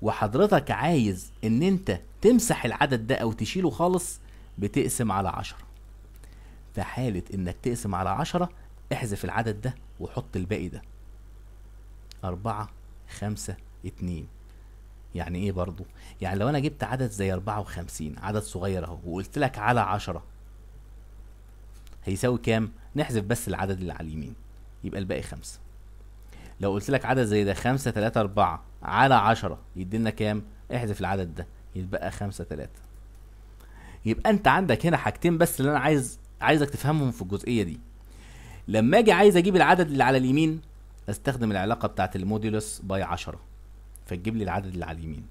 وحضرتك عايز ان انت تمسح العدد ده او تشيله خالص بتقسم على عشرة في حالة انك تقسم على عشرة احذف العدد ده وحط الباقي ده أربعة خمسة اتنين يعني ايه برضو يعني لو انا جبت عدد زي أربعة وخمسين عدد صغير اهو وقلت لك على عشرة هيساوي كام نحذف بس العدد اللي على اليمين يبقى الباقي خمسة لو قلت لك عدد زي ده خمسة تلاتة أربعة على عشرة يدينا كام احذف العدد ده يتبقى خمسة تلاتة يبقى انت عندك هنا حاجتين بس اللي انا عايز عايزك تفهمهم في الجزئية دي لما اجي عايز اجيب العدد اللي على اليمين استخدم العلاقة بتاعت الموديولوس باي عشرة فتجيب لي العدد اللي على اليمين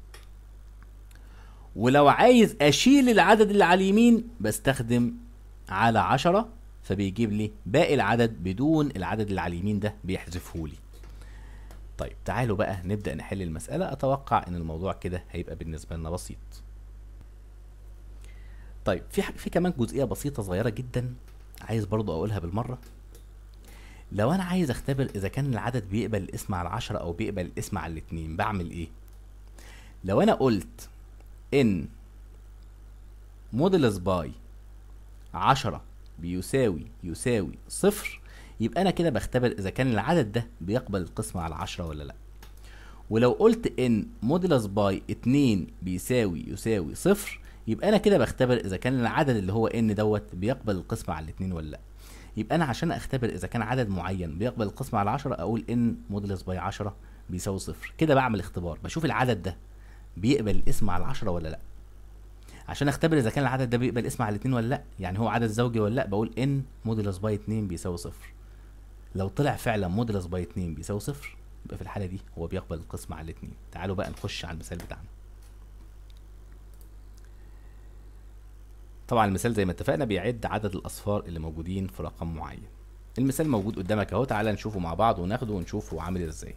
ولو عايز اشيل العدد اللي على اليمين بستخدم على عشرة فبيجيب لي باقي العدد بدون العدد اللي على اليمين ده بيحذفه لي طيب تعالوا بقى نبدأ نحل المسألة أتوقع إن الموضوع كده هيبقى بالنسبة لنا بسيط طيب في ح- في كمان جزئية بسيطة صغيرة جدا عايز برضو أقولها بالمرة لو أنا عايز أختبر إذا كان العدد بيقبل الاسم على العشرة أو بيقبل الاسم على الاتنين بعمل إيه؟ لو أنا قلت إن موديلس باي عشرة بيساوي يساوي صفر يبقى انا كده بختبر اذا كان العدد ده بيقبل القسمة على عشرة ولا لا ولو قلت ان موديلس باي اتنين بيساوي يساوي صفر يبقى انا كده بختبر اذا كان العدد اللي هو ان دوت بيقبل القسمة على الاتنين ولا لا يبقى انا عشان اختبر اذا كان عدد معين بيقبل القسمة على عشرة اقول ان موديلس باي عشرة بيساوي صفر كده بعمل اختبار بشوف العدد ده بيقبل الاسم على العشرة ولا لا عشان اختبر اذا كان العدد ده بيقبل اسم على الاتنين ولا لا يعني هو عدد زوجي ولا لا بقول ان موديلس باي 2 بيساوي صفر لو طلع فعلا موديلس باي 2 بيساوي صفر يبقى في الحاله دي هو بيقبل القسمة على الاتنين تعالوا بقى نخش على المثال بتاعنا طبعا المثال زي ما اتفقنا بيعد عدد الاصفار اللي موجودين في رقم معين المثال موجود قدامك اهو تعالى نشوفه مع بعض وناخده ونشوف هو عامل ازاي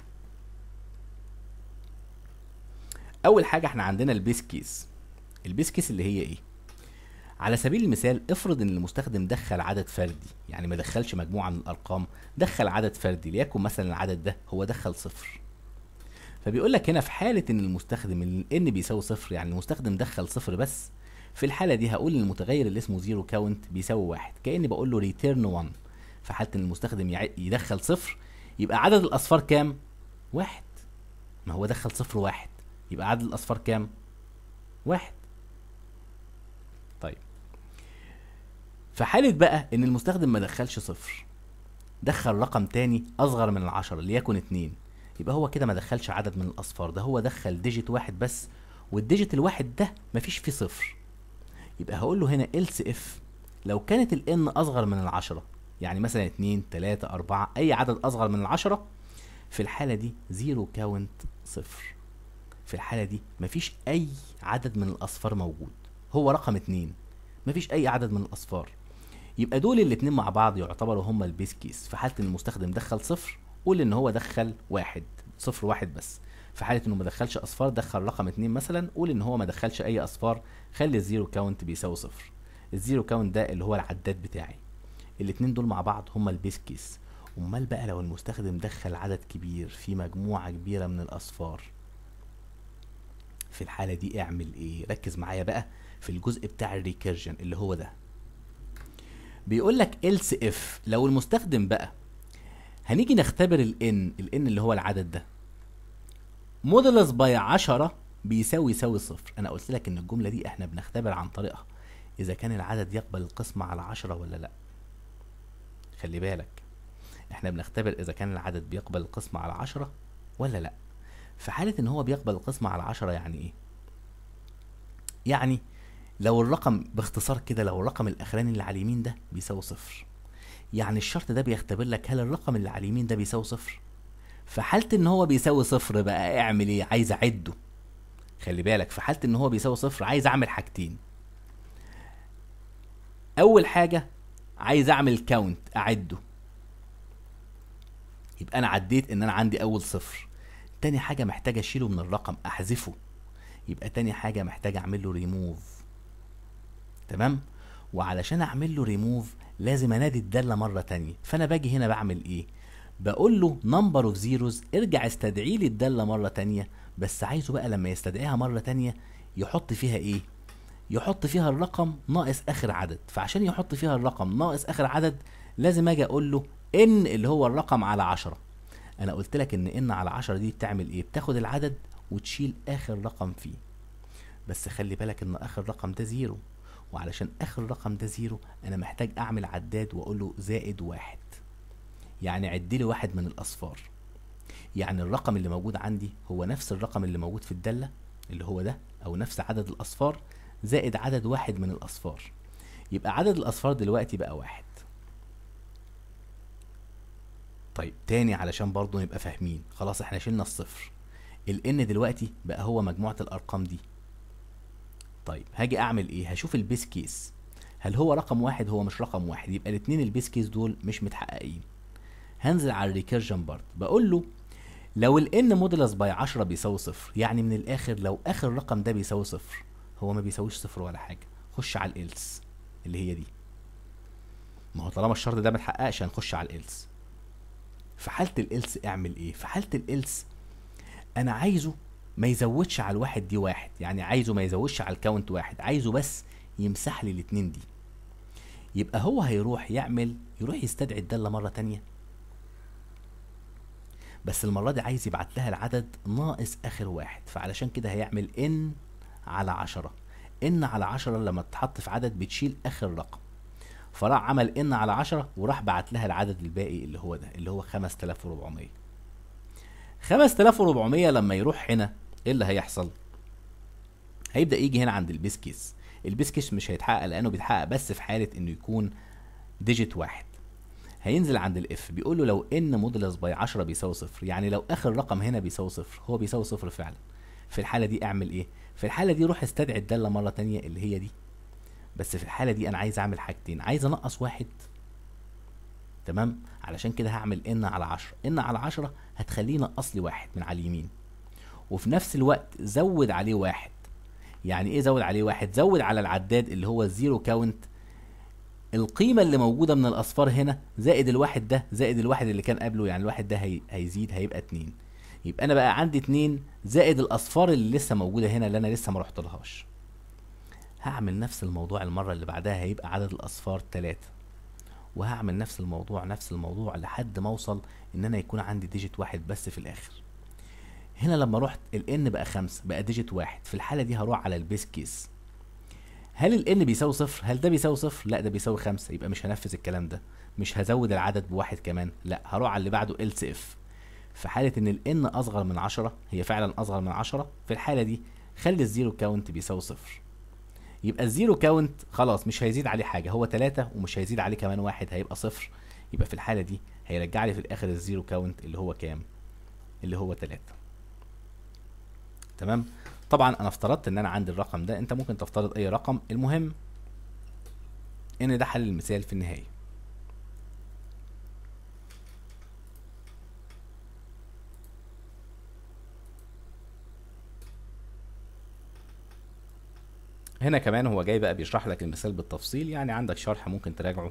اول حاجه احنا عندنا البيس كيس البيس كيس اللي هي ايه على سبيل المثال افرض ان المستخدم دخل عدد فردي يعني ما دخلش مجموعه من الارقام دخل عدد فردي ليكن مثلا العدد ده هو دخل صفر فبيقول لك هنا في حاله ان المستخدم ان بيساوي صفر يعني المستخدم دخل صفر بس في الحاله دي هقول ان المتغير اللي اسمه زيرو كاونت بيساوي واحد كاني بقول له ريتيرن 1 في حاله ان المستخدم يع- يدخل صفر يبقى عدد الاصفار كام واحد ما هو دخل صفر واحد يبقى عدد الاصفار كام واحد طيب في حالة بقى ان المستخدم ما دخلش صفر دخل رقم تاني اصغر من العشرة ليكن اتنين يبقى هو كده ما دخلش عدد من الاصفار ده هو دخل ديجيت واحد بس والديجيت الواحد ده مفيش فيه صفر يبقى هقول له هنا else if لو كانت الان اصغر من العشرة يعني مثلا اتنين تلاتة اربعة اي عدد اصغر من العشرة في الحالة دي زيرو كاونت صفر في الحالة دي مفيش أي عدد من الأصفار موجود هو رقم اتنين مفيش أي عدد من الأصفار يبقى دول الاتنين مع بعض يعتبروا هما البيس كيس في حالة إن المستخدم دخل صفر قول إن هو دخل واحد صفر واحد بس في حالة إنه ما دخلش أصفار دخل رقم اتنين مثلا قول إن هو ما دخلش أي أصفار خلي الزيرو كاونت بيساوي صفر الزيرو كاونت ده اللي هو العداد بتاعي الاتنين دول مع بعض هما البيس كيس امال بقى لو المستخدم دخل عدد كبير في مجموعة كبيرة من الأصفار في الحالة دي اعمل ايه ركز معايا بقى في الجزء بتاع الريكيرجن اللي هو ده بيقول لك else if لو المستخدم بقى هنيجي نختبر ال n ال n اللي هو العدد ده مودلس باي 10 بيساوي يساوي صفر انا قلت لك ان الجملة دي احنا بنختبر عن طريقها اذا كان العدد يقبل القسمة على 10 ولا لا خلي بالك احنا بنختبر اذا كان العدد بيقبل القسمة على 10 ولا لا في حالة ان هو بيقبل القسمة على 10 يعني ايه يعني لو الرقم باختصار كده لو الرقم الاخراني اللي على اليمين ده بيساوي صفر يعني الشرط ده بيختبر لك هل الرقم اللي على اليمين ده بيساوي صفر في حالة ان هو بيساوي صفر بقى اعمل ايه عايز اعده خلي بالك في حالة ان هو بيساوي صفر عايز اعمل حاجتين اول حاجة عايز اعمل كاونت اعده يبقى انا عديت ان انا عندي اول صفر تاني حاجة محتاج اشيله من الرقم احذفه يبقى تاني حاجة محتاج اعمل له ريموف تمام وعلشان اعمل له ريموف لازم انادي الدالة مرة تانية فانا باجي هنا بعمل ايه بقول له نمبر اوف زيروز ارجع استدعي لي الدالة مرة تانية بس عايزه بقى لما يستدعيها مرة تانية يحط فيها ايه يحط فيها الرقم ناقص اخر عدد فعشان يحط فيها الرقم ناقص اخر عدد لازم اجي اقول له ان اللي هو الرقم على عشرة انا قلت لك ان ان على عشرة دي بتعمل ايه بتاخد العدد وتشيل اخر رقم فيه بس خلي بالك ان اخر رقم ده زيرو وعلشان اخر رقم ده زيرو انا محتاج اعمل عداد واقول له زائد واحد يعني عد لي واحد من الاصفار يعني الرقم اللي موجود عندي هو نفس الرقم اللي موجود في الدالة اللي هو ده او نفس عدد الاصفار زائد عدد واحد من الاصفار يبقى عدد الاصفار دلوقتي بقى واحد طيب تاني علشان برضه نبقى فاهمين خلاص احنا شلنا الصفر ال n دلوقتي بقى هو مجموعة الارقام دي طيب هاجي اعمل ايه هشوف البيس كيس هل هو رقم واحد هو مش رقم واحد يبقى الاتنين البيس كيس دول مش متحققين هنزل على الريكيرجن بارت بقول له لو ال n مودولس باي 10 بيساوي صفر يعني من الاخر لو اخر رقم ده بيساوي صفر هو ما بيساويش صفر ولا حاجه خش على الالس اللي هي دي ما هو طالما الشرط ده ما اتحققش هنخش على الالس في حاله الالس اعمل ايه في حاله الالس انا عايزه ما يزودش على الواحد دي واحد يعني عايزه ما يزودش على الكاونت واحد عايزه بس يمسح لي الاتنين دي يبقى هو هيروح يعمل يروح يستدعي الدالة مرة تانية بس المرة دي عايز يبعت لها العدد ناقص آخر واحد فعلشان كده هيعمل ان على عشرة ان على عشرة لما تتحط في عدد بتشيل آخر رقم فراح عمل ان على عشرة وراح بعت لها العدد الباقي اللي هو ده اللي هو 5400 5400 لما يروح هنا ايه اللي هيحصل هيبدا يجي هنا عند البيس كيس البيس كيس مش هيتحقق لانه بيتحقق بس في حاله انه يكون ديجيت واحد هينزل عند الاف بيقول له لو ان مودولس باي 10 بيساوي صفر يعني لو اخر رقم هنا بيساوي صفر هو بيساوي صفر فعلا في الحاله دي اعمل ايه في الحاله دي روح استدعي الداله مره تانية اللي هي دي بس في الحاله دي انا عايز اعمل حاجتين عايز انقص واحد تمام علشان كده هعمل ان على 10 ان على 10 هتخليه نقص لي واحد من على اليمين وفي نفس الوقت زود عليه واحد يعني ايه زود عليه واحد زود على العداد اللي هو الزيرو كاونت القيمة اللي موجودة من الأصفار هنا زائد الواحد ده زائد الواحد اللي كان قبله يعني الواحد ده هي... هيزيد هيبقى اتنين يبقى أنا بقى عندي اتنين زائد الأصفار اللي لسه موجودة هنا اللي أنا لسه ما رحتلهاش هعمل نفس الموضوع المرة اللي بعدها هيبقى عدد الأصفار تلاتة وهعمل نفس الموضوع نفس الموضوع لحد ما اوصل ان انا يكون عندي ديجيت واحد بس في الاخر هنا لما رحت ال n بقى خمسة بقى ديجيت واحد في الحالة دي هروح على البيس كيس هل ال n بيساوي صفر هل ده بيساوي صفر لا ده بيساوي خمسة يبقى مش هنفذ الكلام ده مش هزود العدد بواحد كمان لا هروح على اللي بعده else if في حالة ان ال n اصغر من عشرة هي فعلا اصغر من عشرة في الحالة دي خلي الزيرو كاونت بيساوي صفر يبقى الزيرو كاونت خلاص مش هيزيد عليه حاجه هو تلاتة ومش هيزيد عليه كمان واحد هيبقى صفر يبقى في الحاله دي هيرجع لي في الاخر الزيرو كاونت اللي هو كام اللي هو تلاتة تمام طبعا انا افترضت ان انا عندي الرقم ده انت ممكن تفترض اي رقم المهم ان ده حل المثال في النهايه هنا كمان هو جاي بقى بيشرح لك المثال بالتفصيل يعني عندك شرح ممكن تراجعه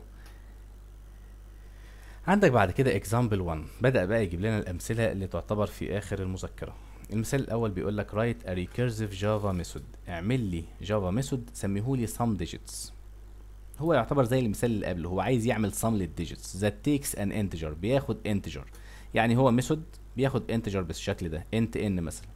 عندك بعد كده example 1 بدأ بقى يجيب لنا الأمثلة اللي تعتبر في آخر المذكرة المثال الأول بيقول لك write a recursive java method اعمل لي java method سميه لي sum digits هو يعتبر زي المثال اللي قبله هو عايز يعمل sum للdigits that takes an integer بياخد integer يعني هو method بياخد integer بالشكل ده int n مثلا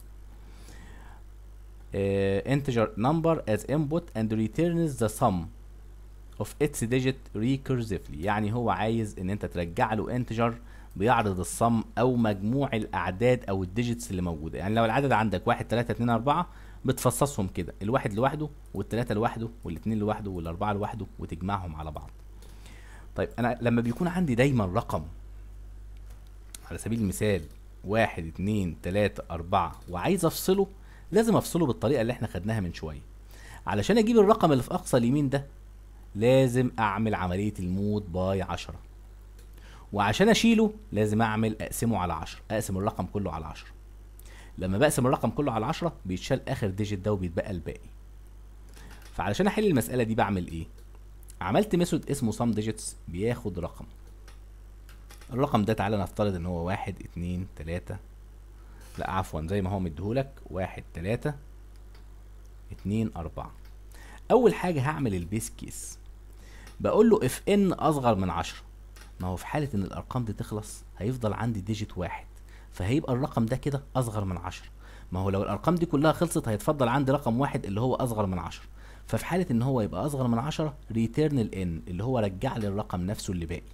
uh, integer number as input and returns the sum of its digit recursively يعني هو عايز ان انت ترجع له integer بيعرض الصم او مجموع الاعداد او الديجيتس اللي موجوده يعني لو العدد عندك واحد تلاتة اتنين اربعة بتفصصهم كده الواحد لوحده والتلاتة لوحده والاتنين لوحده والاربعة لوحده وتجمعهم على بعض طيب انا لما بيكون عندي دايما رقم على سبيل المثال واحد اتنين تلاتة اربعة وعايز افصله لازم افصله بالطريقه اللي احنا خدناها من شويه علشان اجيب الرقم اللي في اقصى اليمين ده لازم اعمل عمليه المود باي 10 وعشان اشيله لازم اعمل اقسمه على 10 اقسم الرقم كله على 10 لما بقسم الرقم كله على 10 بيتشال اخر ديجيت ده وبيتبقى الباقي فعلشان احل المساله دي بعمل ايه عملت ميثود اسمه sum digits بياخد رقم الرقم ده تعالى نفترض ان هو واحد اتنين تلاتة لا عفوا زي ما هو مديهولك واحد تلاتة اتنين اربعة اول حاجة هعمل البيس كيس بقول له اف ان اصغر من عشرة ما هو في حالة ان الارقام دي تخلص هيفضل عندي ديجيت واحد فهيبقى الرقم ده كده اصغر من عشرة ما هو لو الارقام دي كلها خلصت هيتفضل عندي رقم واحد اللي هو اصغر من عشرة ففي حالة ان هو يبقى اصغر من عشرة ريتيرن الان اللي هو رجع لي الرقم نفسه اللي باقي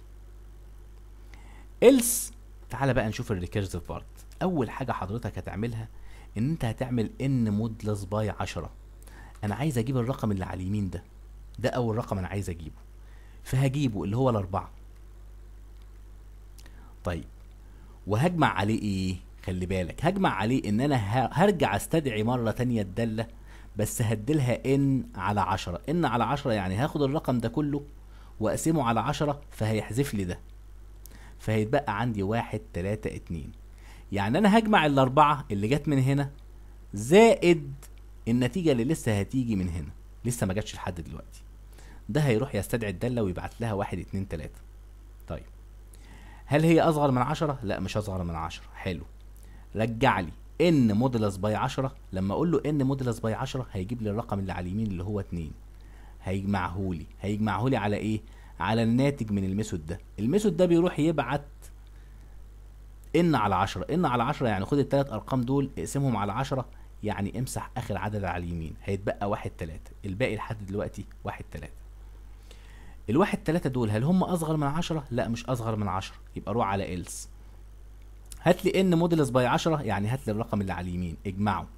else تعالى بقى نشوف الريكيرسيف بارت اول حاجة حضرتك هتعملها ان انت هتعمل ان مودلس باي عشرة انا عايز اجيب الرقم اللي على اليمين ده ده اول رقم انا عايز اجيبه فهجيبه اللي هو الاربعة طيب وهجمع عليه ايه خلي بالك هجمع عليه ان انا ه- هرجع استدعي مرة تانية الدالة بس هديلها ان على عشرة ان على عشرة يعني هاخد الرقم ده كله واقسمه على عشرة فهيحذف لي ده فهيتبقى عندي واحد تلاتة اتنين يعني انا هجمع الاربعة اللي جت من هنا زائد النتيجة اللي لسه هتيجي من هنا لسه ما جاتش لحد دلوقتي ده هيروح يستدعي الدالة ويبعت لها واحد اتنين تلاتة طيب هل هي اصغر من عشرة لا مش اصغر من عشرة حلو رجع لي ان مودلس باي 10 لما اقول له ان مودلس باي 10 هيجيب لي الرقم اللي على اليمين اللي هو 2 هيجمعه لي هيجمعه لي على ايه على الناتج من الميثود ده الميثود ده بيروح يبعت ان على 10 ان على 10 يعني خد الثلاث ارقام دول اقسمهم على 10 يعني امسح اخر عدد على اليمين هيتبقى واحد تلاتة الباقي لحد دلوقتي واحد تلاتة الواحد تلاتة دول هل هم اصغر من عشرة لا مش اصغر من عشرة يبقى روح على إلس هات لي ان مودلس باي 10 يعني هات لي الرقم اللي على اليمين اجمعه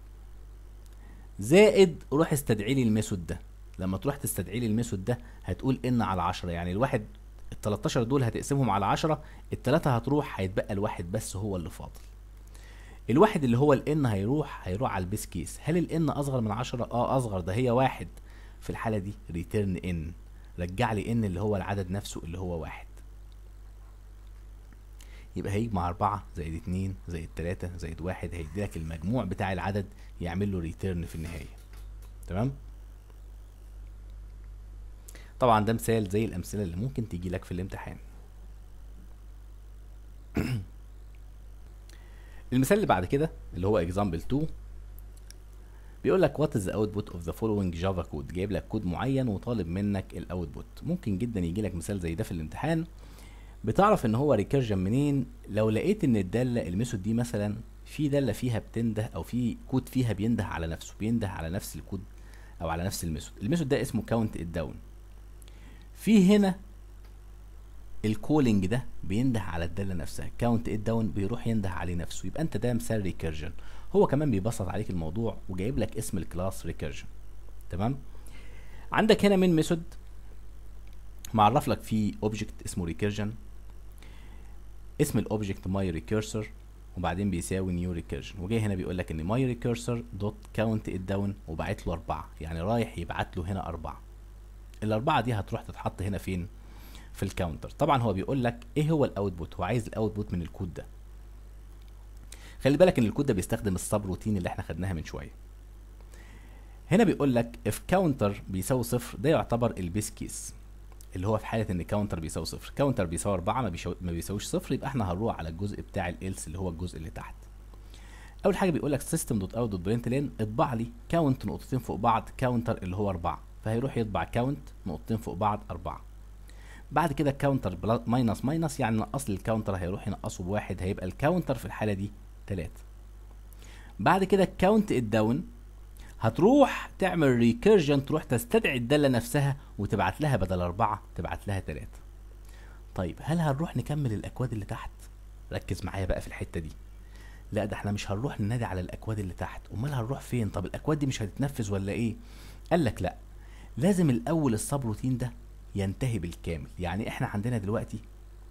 زائد روح استدعي لي الميثود ده لما تروح تستدعي لي الميثود ده هتقول ان على 10 يعني الواحد ال 13 دول هتقسمهم على 10 التلاتة هتروح هيتبقى الواحد بس هو اللي فاضل الواحد اللي هو الان هيروح هيروح على البيس كيس هل الان اصغر من 10 اه اصغر ده هي واحد في الحالة دي ريتيرن ان رجع لي ان اللي هو العدد نفسه اللي هو واحد يبقى هيجمع أربعة زائد اتنين زائد تلاتة زائد واحد هيديلك المجموع بتاع العدد يعمل له ريتيرن في النهاية تمام طبعا ده مثال زي الأمثلة اللي ممكن تيجي لك في الامتحان المثال اللي بعد كده اللي هو example 2 بيقول لك what is the output of the following java code جايب لك كود معين وطالب منك الاوتبوت ممكن جدا يجي لك مثال زي ده في الامتحان بتعرف ان هو ريكيرجن منين لو لقيت ان الداله الميثود دي مثلا في داله فيها بتنده او في كود فيها بينده على نفسه بينده على نفس الكود او على نفس الميثود الميثود ده اسمه كاونت ات داون في هنا الكولينج ده بينده على الداله نفسها كاونت ات داون بيروح ينده عليه نفسه يبقى انت ده مثال ريكيرجن هو كمان بيبسط عليك الموضوع وجايب لك اسم الكلاس ريكيرجن تمام عندك هنا من ميثود معرف لك فيه اوبجكت اسمه ريكيرجن اسم الاوبجكت ماي ريكيرسور وبعدين بيساوي نيو ريكيرجن وجاي هنا بيقول لك ان ماي ريكيرسور دوت كاونت ات داون وبعت له اربعه يعني رايح يبعت له هنا اربعه الاربعه دي هتروح تتحط هنا فين في الكاونتر طبعا هو بيقول لك ايه هو الاوتبوت هو عايز الاوتبوت من الكود ده خلي بالك ان الكود ده بيستخدم السب روتين اللي احنا خدناها من شويه هنا بيقول لك اف كاونتر بيساوي صفر ده يعتبر البيس كيس اللي هو في حاله ان كاونتر بيساوي صفر كاونتر بيساوي 4 ما, بيشو... ما بيساويش صفر يبقى احنا هنروح على الجزء بتاع الالس اللي هو الجزء اللي تحت اول حاجه بيقول لك سيستم دوت اوت دوت برنت لين اطبع لي كاونت نقطتين فوق بعض كاونتر اللي هو 4 فهيروح يطبع كاونت نقطتين فوق بعض 4 بعد كده الكاونتر ماينس ماينس يعني نقص لي الكاونتر هيروح ينقصه بواحد هيبقى الكاونتر في الحاله دي 3 بعد كده الكاونت الداون هتروح تعمل ريكيرجن تروح تستدعي الدالة نفسها وتبعت لها بدل أربعة تبعت لها تلاتة طيب هل هنروح نكمل الأكواد اللي تحت ركز معايا بقى في الحتة دي لا ده احنا مش هنروح ننادي على الأكواد اللي تحت أمال هنروح فين طب الأكواد دي مش هتتنفذ ولا إيه قال لك لا لازم الأول السب روتين ده ينتهي بالكامل يعني احنا عندنا دلوقتي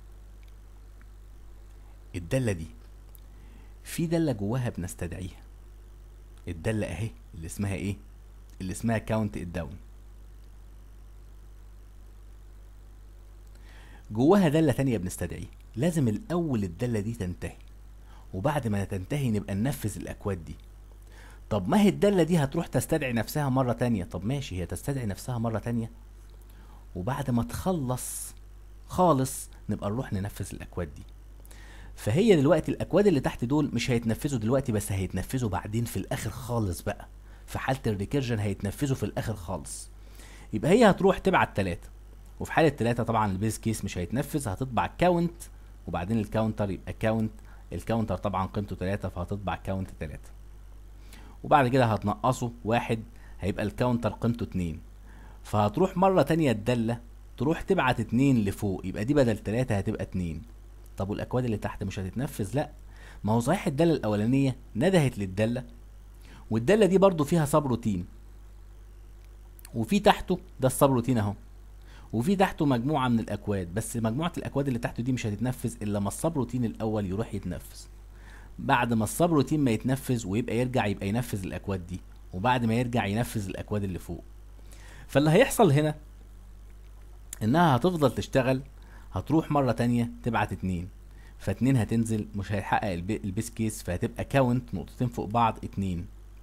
الدالة دي في دالة جواها بنستدعيها الدالة اهي اللي اسمها ايه اللي اسمها كاونت الداون جواها دالة تانية بنستدعيها لازم الاول الدالة دي تنتهي وبعد ما تنتهي نبقى ننفذ الاكواد دي طب ما هي الدالة دي هتروح تستدعي نفسها مرة تانية طب ماشي هي تستدعي نفسها مرة تانية وبعد ما تخلص خالص نبقى نروح ننفذ الاكواد دي فهي دلوقتي الاكواد اللي تحت دول مش هيتنفذوا دلوقتي بس هيتنفذوا بعدين في الاخر خالص بقى في حاله الريكيرجن هيتنفذوا في الاخر خالص يبقى هي هتروح تبعت ثلاثة وفي حالة ثلاثة طبعا البيز كيس مش هيتنفذ هتطبع كاونت وبعدين الكاونتر يبقى كاونت الكاونتر طبعا قيمته ثلاثة فهتطبع كاونت ثلاثة وبعد كده هتنقصه واحد هيبقى الكاونتر قيمته اتنين فهتروح مرة تانية الدالة تروح تبعت اتنين لفوق يبقى دي بدل تلاتة هتبقى اتنين طب والاكواد اللي تحت مش هتتنفذ لا ما هو صحيح الدالة الاولانية ندهت للدالة والدالة دي برضو فيها سب روتين وفي تحته ده السب روتين اهو وفي تحته مجموعة من الاكواد بس مجموعة الاكواد اللي تحته دي مش هتتنفذ الا ما السب روتين الاول يروح يتنفذ بعد ما السب روتين ما يتنفذ ويبقى يرجع يبقى ينفذ الاكواد دي وبعد ما يرجع ينفذ الاكواد اللي فوق فاللي هيحصل هنا انها هتفضل تشتغل هتروح مرة تانية تبعت اتنين فاتنين هتنزل مش هيحقق البي- البيس كيس فهتبقى كاونت نقطتين فوق بعض اتنين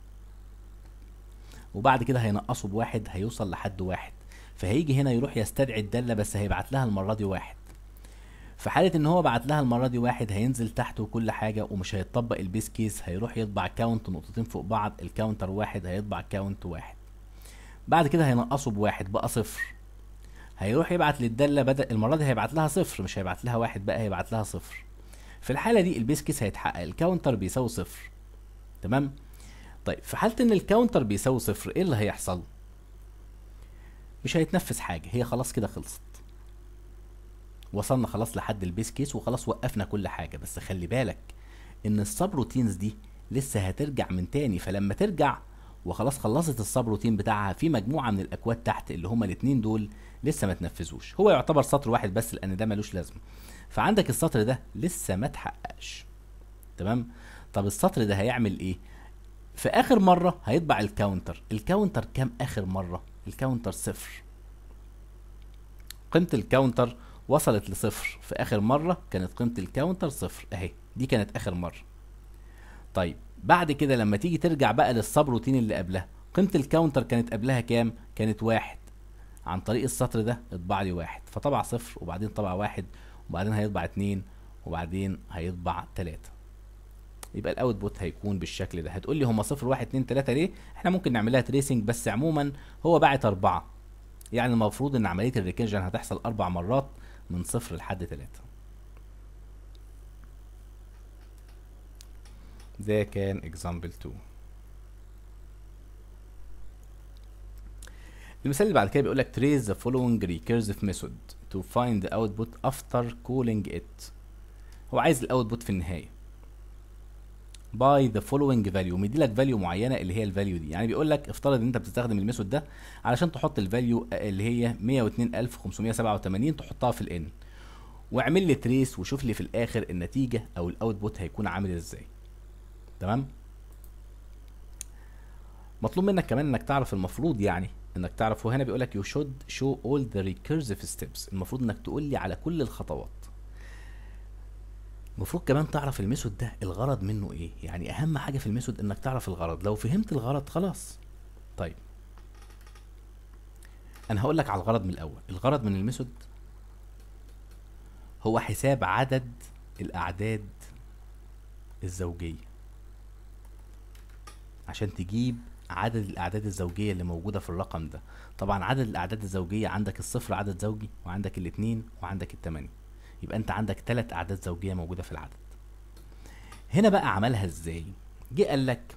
وبعد كده هينقصوا بواحد هيوصل لحد واحد فهيجي هنا يروح يستدعي الدالة بس هيبعت لها المرة دي واحد في حالة ان هو بعت لها المرة دي واحد هينزل تحته كل حاجة ومش هيطبق البيس كيس هيروح يطبع كاونت نقطتين فوق بعض الكاونتر واحد هيطبع كاونت واحد بعد كده هينقصه بواحد بقى صفر هيروح يبعت للدالة بدل المرة دي هيبعت لها صفر مش هيبعت لها واحد بقى هيبعت لها صفر في الحالة دي البيس كيس هيتحقق الكاونتر بيساوي صفر تمام طيب في حالة ان الكاونتر بيساوي صفر ايه اللي هيحصل مش هيتنفذ حاجة هي خلاص كده خلصت وصلنا خلاص لحد البيس كيس وخلاص وقفنا كل حاجة بس خلي بالك ان السب روتينز دي لسه هترجع من تاني فلما ترجع وخلاص خلصت السب روتين بتاعها في مجموعة من الاكواد تحت اللي هما الاتنين دول لسه ما تنفذوش هو يعتبر سطر واحد بس لان ده ملوش لازمة فعندك السطر ده لسه ما اتحققش تمام طب السطر ده هيعمل ايه في اخر مرة هيطبع الكاونتر الكاونتر كام اخر مرة الكاونتر صفر قيمة الكاونتر وصلت لصفر في اخر مرة كانت قيمة الكاونتر صفر اهي دي كانت اخر مرة طيب بعد كده لما تيجي ترجع بقى للسب روتين اللي قبلها قيمة الكاونتر كانت قبلها كام كانت واحد عن طريق السطر ده اطبع لي واحد فطبع صفر وبعدين طبع واحد وبعدين هيطبع اتنين وبعدين هيطبع تلاتة يبقى الاوتبوت هيكون بالشكل ده هتقول لي هما صفر واحد اتنين تلاتة ليه احنا ممكن نعملها تريسنج بس عموما هو باعت اربعة يعني المفروض ان عملية الريكيرجن هتحصل اربع مرات من صفر لحد تلاتة ده كان example 2 المثال اللي بعد كده بيقول لك trace the following recursive method to find the output after calling it هو عايز الاوتبوت في النهايه by the following value ومدي لك فاليو معينه اللي هي الفاليو دي يعني بيقول لك افترض ان انت بتستخدم الميثود ده علشان تحط الفاليو اللي هي 102587 تحطها في الان واعمل لي تريس وشوف لي في الاخر النتيجه او الاوتبوت هيكون عامل ازاي تمام مطلوب منك كمان انك تعرف المفروض يعني انك تعرف وهنا بيقول لك you should show all the recursive steps المفروض انك تقول لي على كل الخطوات المفروض كمان تعرف الميثود ده الغرض منه ايه يعني اهم حاجه في الميثود انك تعرف الغرض لو فهمت الغرض خلاص طيب انا هقول لك على الغرض من الاول الغرض من الميثود هو حساب عدد الاعداد الزوجيه عشان تجيب عدد الاعداد الزوجيه اللي موجوده في الرقم ده طبعا عدد الاعداد الزوجيه عندك الصفر عدد زوجي وعندك الاثنين وعندك الثمانيه يبقى انت عندك ثلاث اعداد زوجيه موجوده في العدد هنا بقى عملها ازاي جه قال لك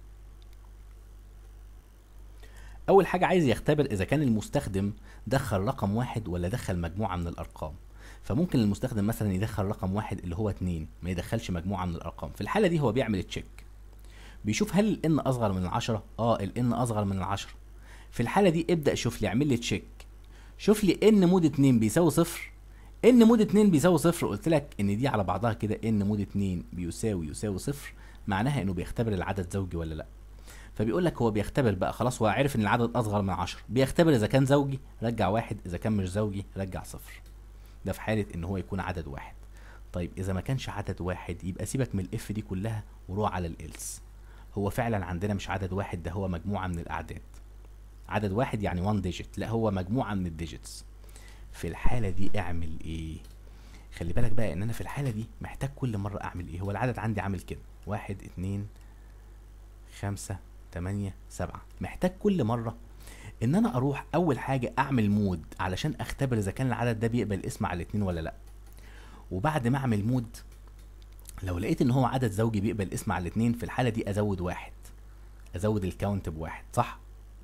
اول حاجه عايز يختبر اذا كان المستخدم دخل رقم واحد ولا دخل مجموعه من الارقام فممكن المستخدم مثلا يدخل رقم واحد اللي هو اتنين ما يدخلش مجموعه من الارقام في الحاله دي هو بيعمل تشيك بيشوف هل الان اصغر من العشرة اه الان اصغر من العشرة في الحاله دي ابدا شوف لي اعمل لي تشيك شوف لي ان مود 2 بيساوي صفر ان مود 2 بيساوي صفر قلت لك ان دي على بعضها كده ان مود 2 بيساوي يساوي صفر معناها انه بيختبر العدد زوجي ولا لا فبيقول لك هو بيختبر بقى خلاص هو عارف ان العدد اصغر من 10 بيختبر اذا كان زوجي رجع واحد اذا كان مش زوجي رجع صفر ده في حاله ان هو يكون عدد واحد طيب اذا ما كانش عدد واحد يبقى سيبك من الاف دي كلها وروح على الالس هو فعلا عندنا مش عدد واحد ده هو مجموعه من الاعداد عدد واحد يعني 1 ديجيت لا هو مجموعه من الديجيتس في الحاله دي اعمل ايه خلي بالك بقى ان انا في الحاله دي محتاج كل مره اعمل ايه هو العدد عندي عامل كده واحد اتنين خمسة تمانية سبعة محتاج كل مرة ان انا اروح اول حاجة اعمل مود علشان اختبر اذا كان العدد ده بيقبل اسم على الاتنين ولا لا وبعد ما اعمل مود لو لقيت ان هو عدد زوجي بيقبل اسم على الاتنين في الحالة دي ازود واحد ازود الكاونت بواحد صح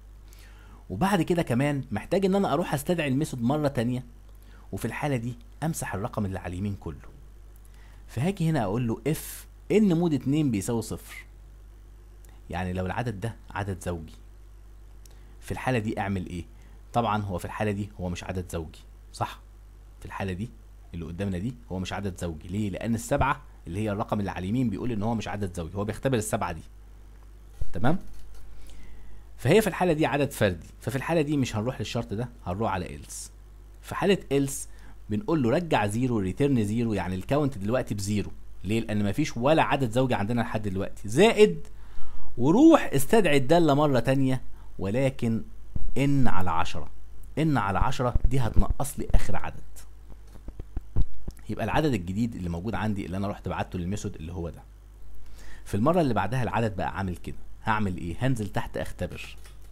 وبعد كده كمان محتاج ان انا اروح استدعي الميثود مرة تانية وفي الحالة دي امسح الرقم اللي على اليمين كله فهاجي هنا اقول له اف ان مود اتنين بيساوي صفر يعني لو العدد ده عدد زوجي في الحالة دي اعمل ايه طبعا هو في الحالة دي هو مش عدد زوجي صح في الحالة دي اللي قدامنا دي هو مش عدد زوجي ليه لان السبعة اللي هي الرقم اللي على اليمين بيقول ان هو مش عدد زوجي هو بيختبر السبعة دي تمام فهي في الحالة دي عدد فردي ففي الحالة دي مش هنروح للشرط ده هنروح على إلس في حالة إلس بنقول له رجع زيرو ريتيرن زيرو يعني الكاونت دلوقتي بزيرو ليه لأن مفيش ولا عدد زوجي عندنا لحد دلوقتي زائد وروح استدعي الدالة مرة تانية ولكن إن على عشرة إن على عشرة دي هتنقص لي آخر عدد يبقى العدد الجديد اللي موجود عندي اللي أنا رحت بعته للميثود اللي هو ده في المرة اللي بعدها العدد بقى عامل كده هعمل ايه هنزل تحت اختبر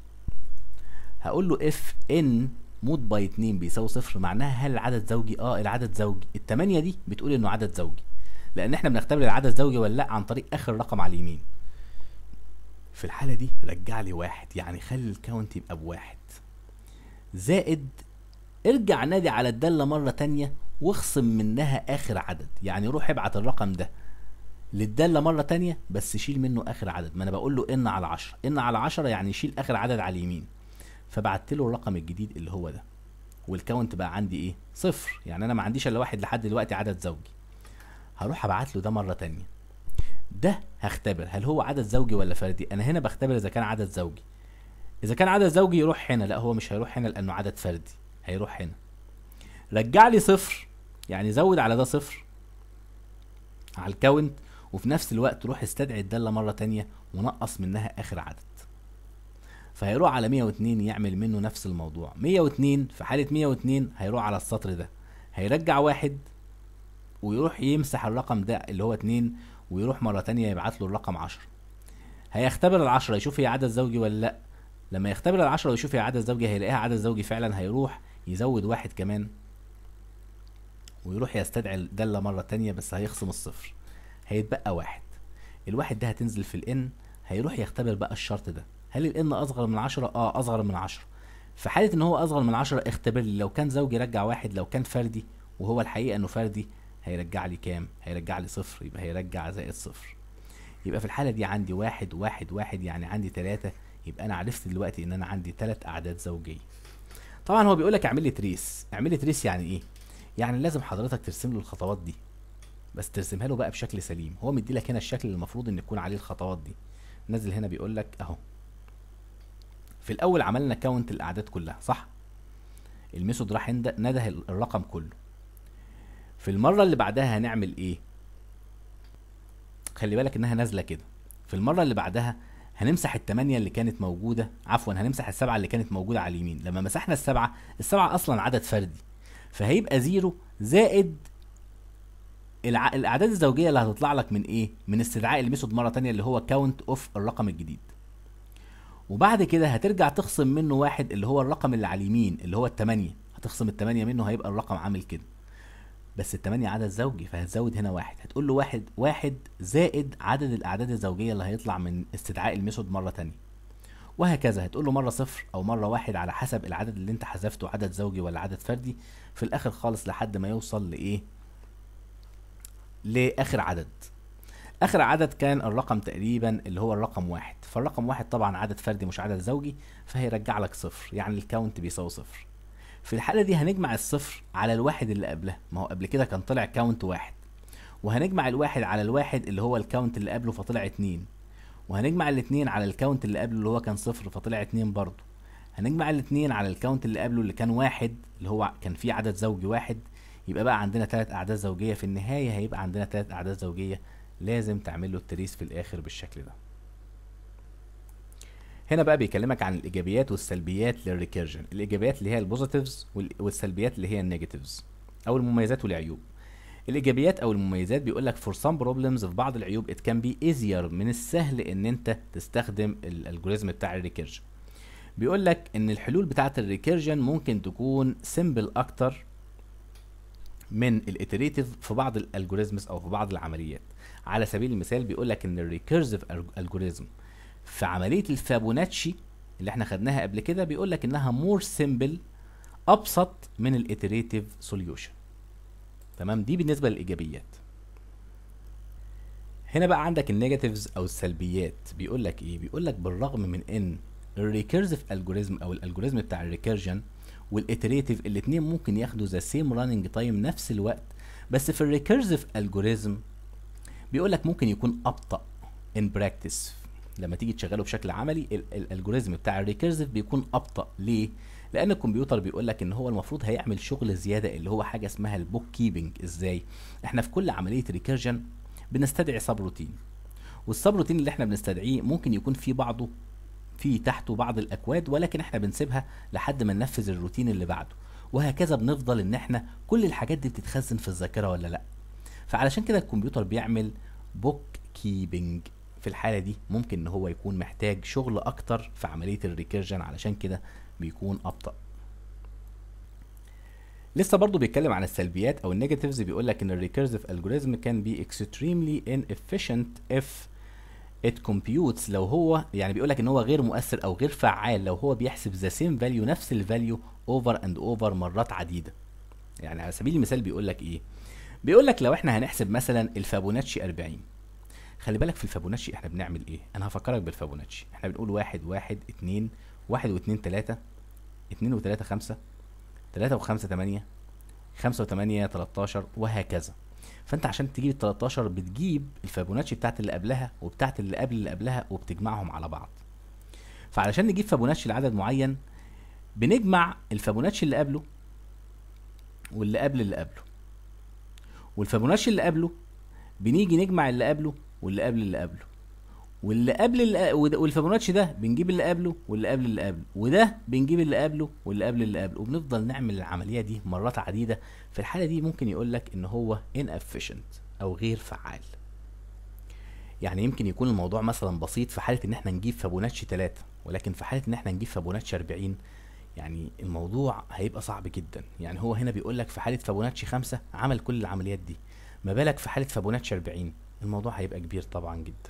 هقول له اف ان مود باي 2 بيساوي صفر معناها هل العدد زوجي اه العدد زوجي التمانية دي بتقول انه عدد زوجي لان احنا بنختبر العدد زوجي ولا لا عن طريق اخر رقم على اليمين في الحالة دي رجع لي واحد يعني خلي الكاونت يبقى بواحد زائد ارجع نادي على الدالة مرة تانية واخصم منها اخر عدد يعني روح ابعت الرقم ده للدالة مرة تانية بس شيل منه آخر عدد ما أنا بقول له إن على عشرة إن على عشرة يعني شيل آخر عدد على اليمين فبعت له الرقم الجديد اللي هو ده والكاونت بقى عندي إيه صفر يعني أنا ما عنديش إلا واحد لحد دلوقتي عدد زوجي هروح أبعت له ده مرة تانية ده هختبر هل هو عدد زوجي ولا فردي أنا هنا بختبر إذا كان عدد زوجي إذا كان عدد زوجي يروح هنا لا هو مش هيروح هنا لأنه عدد فردي هيروح هنا رجع لي صفر يعني زود على ده صفر على الكاونت وفي نفس الوقت روح استدعي الدالة مرة تانية ونقص منها آخر عدد فهيروح على 102 يعمل منه نفس الموضوع 102 في حالة 102 هيروح على السطر ده هيرجع واحد ويروح يمسح الرقم ده اللي هو 2 ويروح مرة تانية يبعت له الرقم 10 هيختبر العشرة يشوف هي عدد زوجي ولا لا لما يختبر العشرة ويشوف هي عدد زوجي هيلاقيها عدد زوجي فعلا هيروح يزود واحد كمان ويروح يستدعي الدالة مرة تانية بس هيخصم الصفر هيتبقى واحد الواحد ده هتنزل في الان هيروح يختبر بقى الشرط ده هل الان اصغر من عشرة اه اصغر من عشرة في حالة ان هو اصغر من عشرة اختبر لي لو كان زوجي رجع واحد لو كان فردي وهو الحقيقة انه فردي هيرجع لي كام هيرجع لي صفر يبقى هيرجع زائد صفر يبقى في الحالة دي عندي واحد واحد واحد يعني عندي تلاتة يبقى انا عرفت دلوقتي ان انا عندي تلات اعداد زوجية طبعا هو بيقول لك اعمل لي تريس اعمل لي تريس يعني ايه يعني لازم حضرتك ترسم له الخطوات دي بس ترسمها له بقى بشكل سليم هو مدي لك هنا الشكل اللي المفروض ان يكون عليه الخطوات دي نازل هنا بيقول لك اهو في الاول عملنا كاونت الاعداد كلها صح الميثود راح نده الرقم كله في المره اللي بعدها هنعمل ايه خلي بالك انها نازله كده في المره اللي بعدها هنمسح التمانية اللي كانت موجودة عفوا هنمسح السبعة اللي كانت موجودة على اليمين لما مسحنا السبعة السبعة أصلا عدد فردي فهيبقى زيرو زائد الع... الاعداد الزوجيه اللي هتطلع لك من ايه من استدعاء الميثود مره تانية اللي هو كاونت اوف الرقم الجديد وبعد كده هترجع تخصم منه واحد اللي هو الرقم اللي على اليمين اللي هو التمانية هتخصم التمانية منه هيبقى الرقم عامل كده بس التمانية عدد زوجي فهتزود هنا واحد هتقول له واحد واحد زائد عدد الاعداد الزوجيه اللي هيطلع من استدعاء الميثود مره تانية وهكذا هتقول له مره صفر او مره واحد على حسب العدد اللي انت حذفته عدد زوجي ولا عدد فردي في الاخر خالص لحد ما يوصل لايه لاخر عدد اخر عدد كان الرقم تقريبا اللي هو الرقم واحد فالرقم واحد طبعا عدد فردي مش عدد زوجي فهيرجع لك صفر يعني الكاونت بيساوي صفر في الحاله دي هنجمع الصفر على الواحد اللي قبلها ما هو قبل كده كان طلع كاونت واحد وهنجمع الواحد على الواحد اللي هو الكاونت اللي قبله فطلع اتنين وهنجمع الاتنين على الكاونت اللي قبله اللي هو كان صفر فطلع اتنين برضه هنجمع الاتنين على الكاونت اللي قبله اللي كان واحد اللي هو كان فيه عدد زوجي واحد يبقى بقى عندنا تلات اعداد زوجيه في النهايه هيبقى عندنا تلات اعداد زوجيه لازم تعمل له التريس في الاخر بالشكل ده هنا بقى بيكلمك عن الايجابيات والسلبيات للريكيرجن الايجابيات اللي هي البوزيتيفز والسلبيات اللي هي النيجاتيفز او المميزات والعيوب الايجابيات او المميزات بيقول لك for some problems في بعض العيوب it can be easier من السهل ان انت تستخدم الالجوريزم بتاع الريكيرجن بيقول لك ان الحلول بتاعه الريكيرجن ممكن تكون سيمبل اكتر من الاتريتيف في بعض الالجوريزمز او في بعض العمليات على سبيل المثال بيقول لك ان الريكيرسيف الجوريزم في عمليه الفابوناتشي اللي احنا خدناها قبل كده بيقول لك انها مور سيمبل ابسط من الاتريتيف سوليوشن تمام دي بالنسبه للايجابيات هنا بقى عندك النيجاتيفز او السلبيات بيقول لك ايه بيقول لك بالرغم من ان الريكيرسيف الجوريزم او الالجوريزم بتاع الريكيرجن والاتريتيف الاثنين ممكن ياخدوا ذا سيم راننج تايم نفس الوقت بس في الريكيرسيف الجوريزم بيقول لك ممكن يكون ابطا ان براكتس لما تيجي تشغله بشكل عملي الالجوريزم بتاع الريكيرسيف بيكون ابطا ليه لان الكمبيوتر بيقول لك ان هو المفروض هيعمل شغل زياده اللي هو حاجه اسمها البوك كيبنج ازاي احنا في كل عمليه ريكيرجن بنستدعي سب روتين والسب روتين اللي احنا بنستدعيه ممكن يكون في بعضه في تحته بعض الاكواد ولكن احنا بنسيبها لحد ما ننفذ الروتين اللي بعده وهكذا بنفضل ان احنا كل الحاجات دي بتتخزن في الذاكره ولا لا فعلشان كده الكمبيوتر بيعمل بوك كيبنج في الحاله دي ممكن ان هو يكون محتاج شغل اكتر في عمليه الريكيرجن علشان كده بيكون ابطا لسه برضو بيتكلم عن السلبيات او النيجاتيفز بيقول لك ان الريكيرسيف الجوريزم كان بي extremely inefficient if it computes لو هو يعني بيقول لك ان هو غير مؤثر او غير فعال لو هو بيحسب ذا سيم فاليو نفس الفاليو اوفر اند اوفر مرات عديده يعني على سبيل المثال بيقول لك ايه بيقول لك لو احنا هنحسب مثلا الفابوناتشي 40 خلي بالك في الفابوناتشي احنا بنعمل ايه انا هفكرك بالفابوناتشي احنا بنقول واحد واحد اتنين واحد واتنين تلاتة اتنين وتلاتة خمسة تلاتة وخمسة تمانية خمسة وتمانية تلاتاشر وهكذا فانت عشان تجيب ال 13 بتجيب الفابوناتشي بتاعت اللي قبلها وبتاعت اللي قبل اللي قبلها وبتجمعهم على بعض فعلشان نجيب فابوناتشي لعدد معين بنجمع الفابوناتشي اللي قبله واللي قبل اللي قبله والفابوناتشي اللي قبله بنيجي نجمع اللي قبله واللي قبل اللي قبله واللي قبل اللي والفابوناتشي ده بنجيب اللي قبله واللي قبل اللي قبله وده بنجيب اللي قبله واللي قبل اللي قبله وبنفضل نعمل العمليه دي مرات عديده في الحاله دي ممكن يقول لك ان هو inefficient او غير فعال يعني يمكن يكون الموضوع مثلا بسيط في حاله ان احنا نجيب فابوناتشي 3 ولكن في حاله ان احنا نجيب فابوناتشي 40 يعني الموضوع هيبقى صعب جدا يعني هو هنا بيقول لك في حاله فابوناتشي 5 عمل كل العمليات دي ما بالك في حاله فابوناتشي 40 الموضوع هيبقى كبير طبعا جدا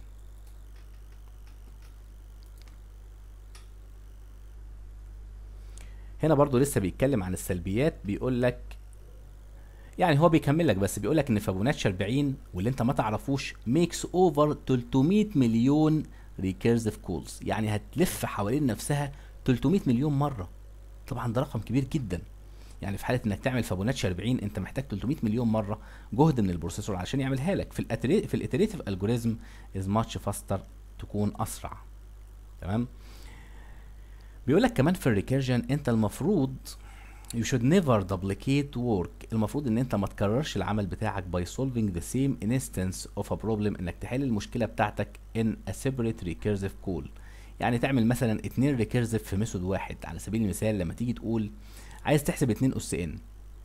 هنا برضو لسه بيتكلم عن السلبيات بيقول لك يعني هو بيكمل لك بس بيقول لك ان فابوناتشي 40 واللي انت ما تعرفوش ميكس اوفر 300 مليون ريكيرزيف كولز يعني هتلف حوالين نفسها 300 مليون مره طبعا ده رقم كبير جدا يعني في حاله انك تعمل فابوناتشي 40 انت محتاج 300 مليون مره جهد من البروسيسور علشان يعملها لك في الاتري في الاتريتيف الجوريزم از ماتش فاستر تكون اسرع تمام بيقول لك كمان في الريكيرجن انت المفروض you should never duplicate work المفروض ان انت ما تكررش العمل بتاعك by solving the same instance of a problem انك تحل المشكله بتاعتك in a separate recursive call يعني تعمل مثلا اتنين recursive في ميثود واحد على سبيل المثال لما تيجي تقول عايز تحسب اتنين اس ان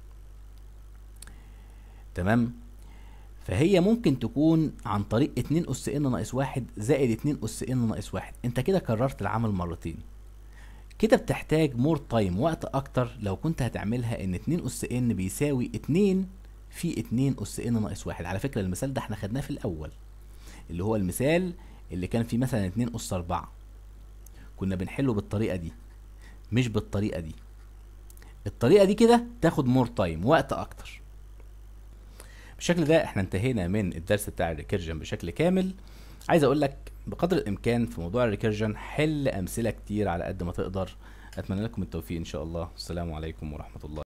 تمام فهي ممكن تكون عن طريق اتنين اس ان ناقص واحد زائد اتنين اس ان ناقص واحد انت كده كررت العمل مرتين كده بتحتاج مور تايم وقت اكتر لو كنت هتعملها ان 2 اس ان بيساوي 2 في 2 اس ان ناقص واحد على فكره المثال ده احنا خدناه في الاول اللي هو المثال اللي كان فيه مثلا 2 اس 4 كنا بنحله بالطريقه دي مش بالطريقه دي الطريقه دي كده تاخد مور تايم وقت اكتر بالشكل ده احنا انتهينا من الدرس بتاع الريكيرجن بشكل كامل عايز اقول لك بقدر الامكان في موضوع الريكيرجن حل امثله كتير على قد ما تقدر اتمنى لكم التوفيق ان شاء الله السلام عليكم ورحمه الله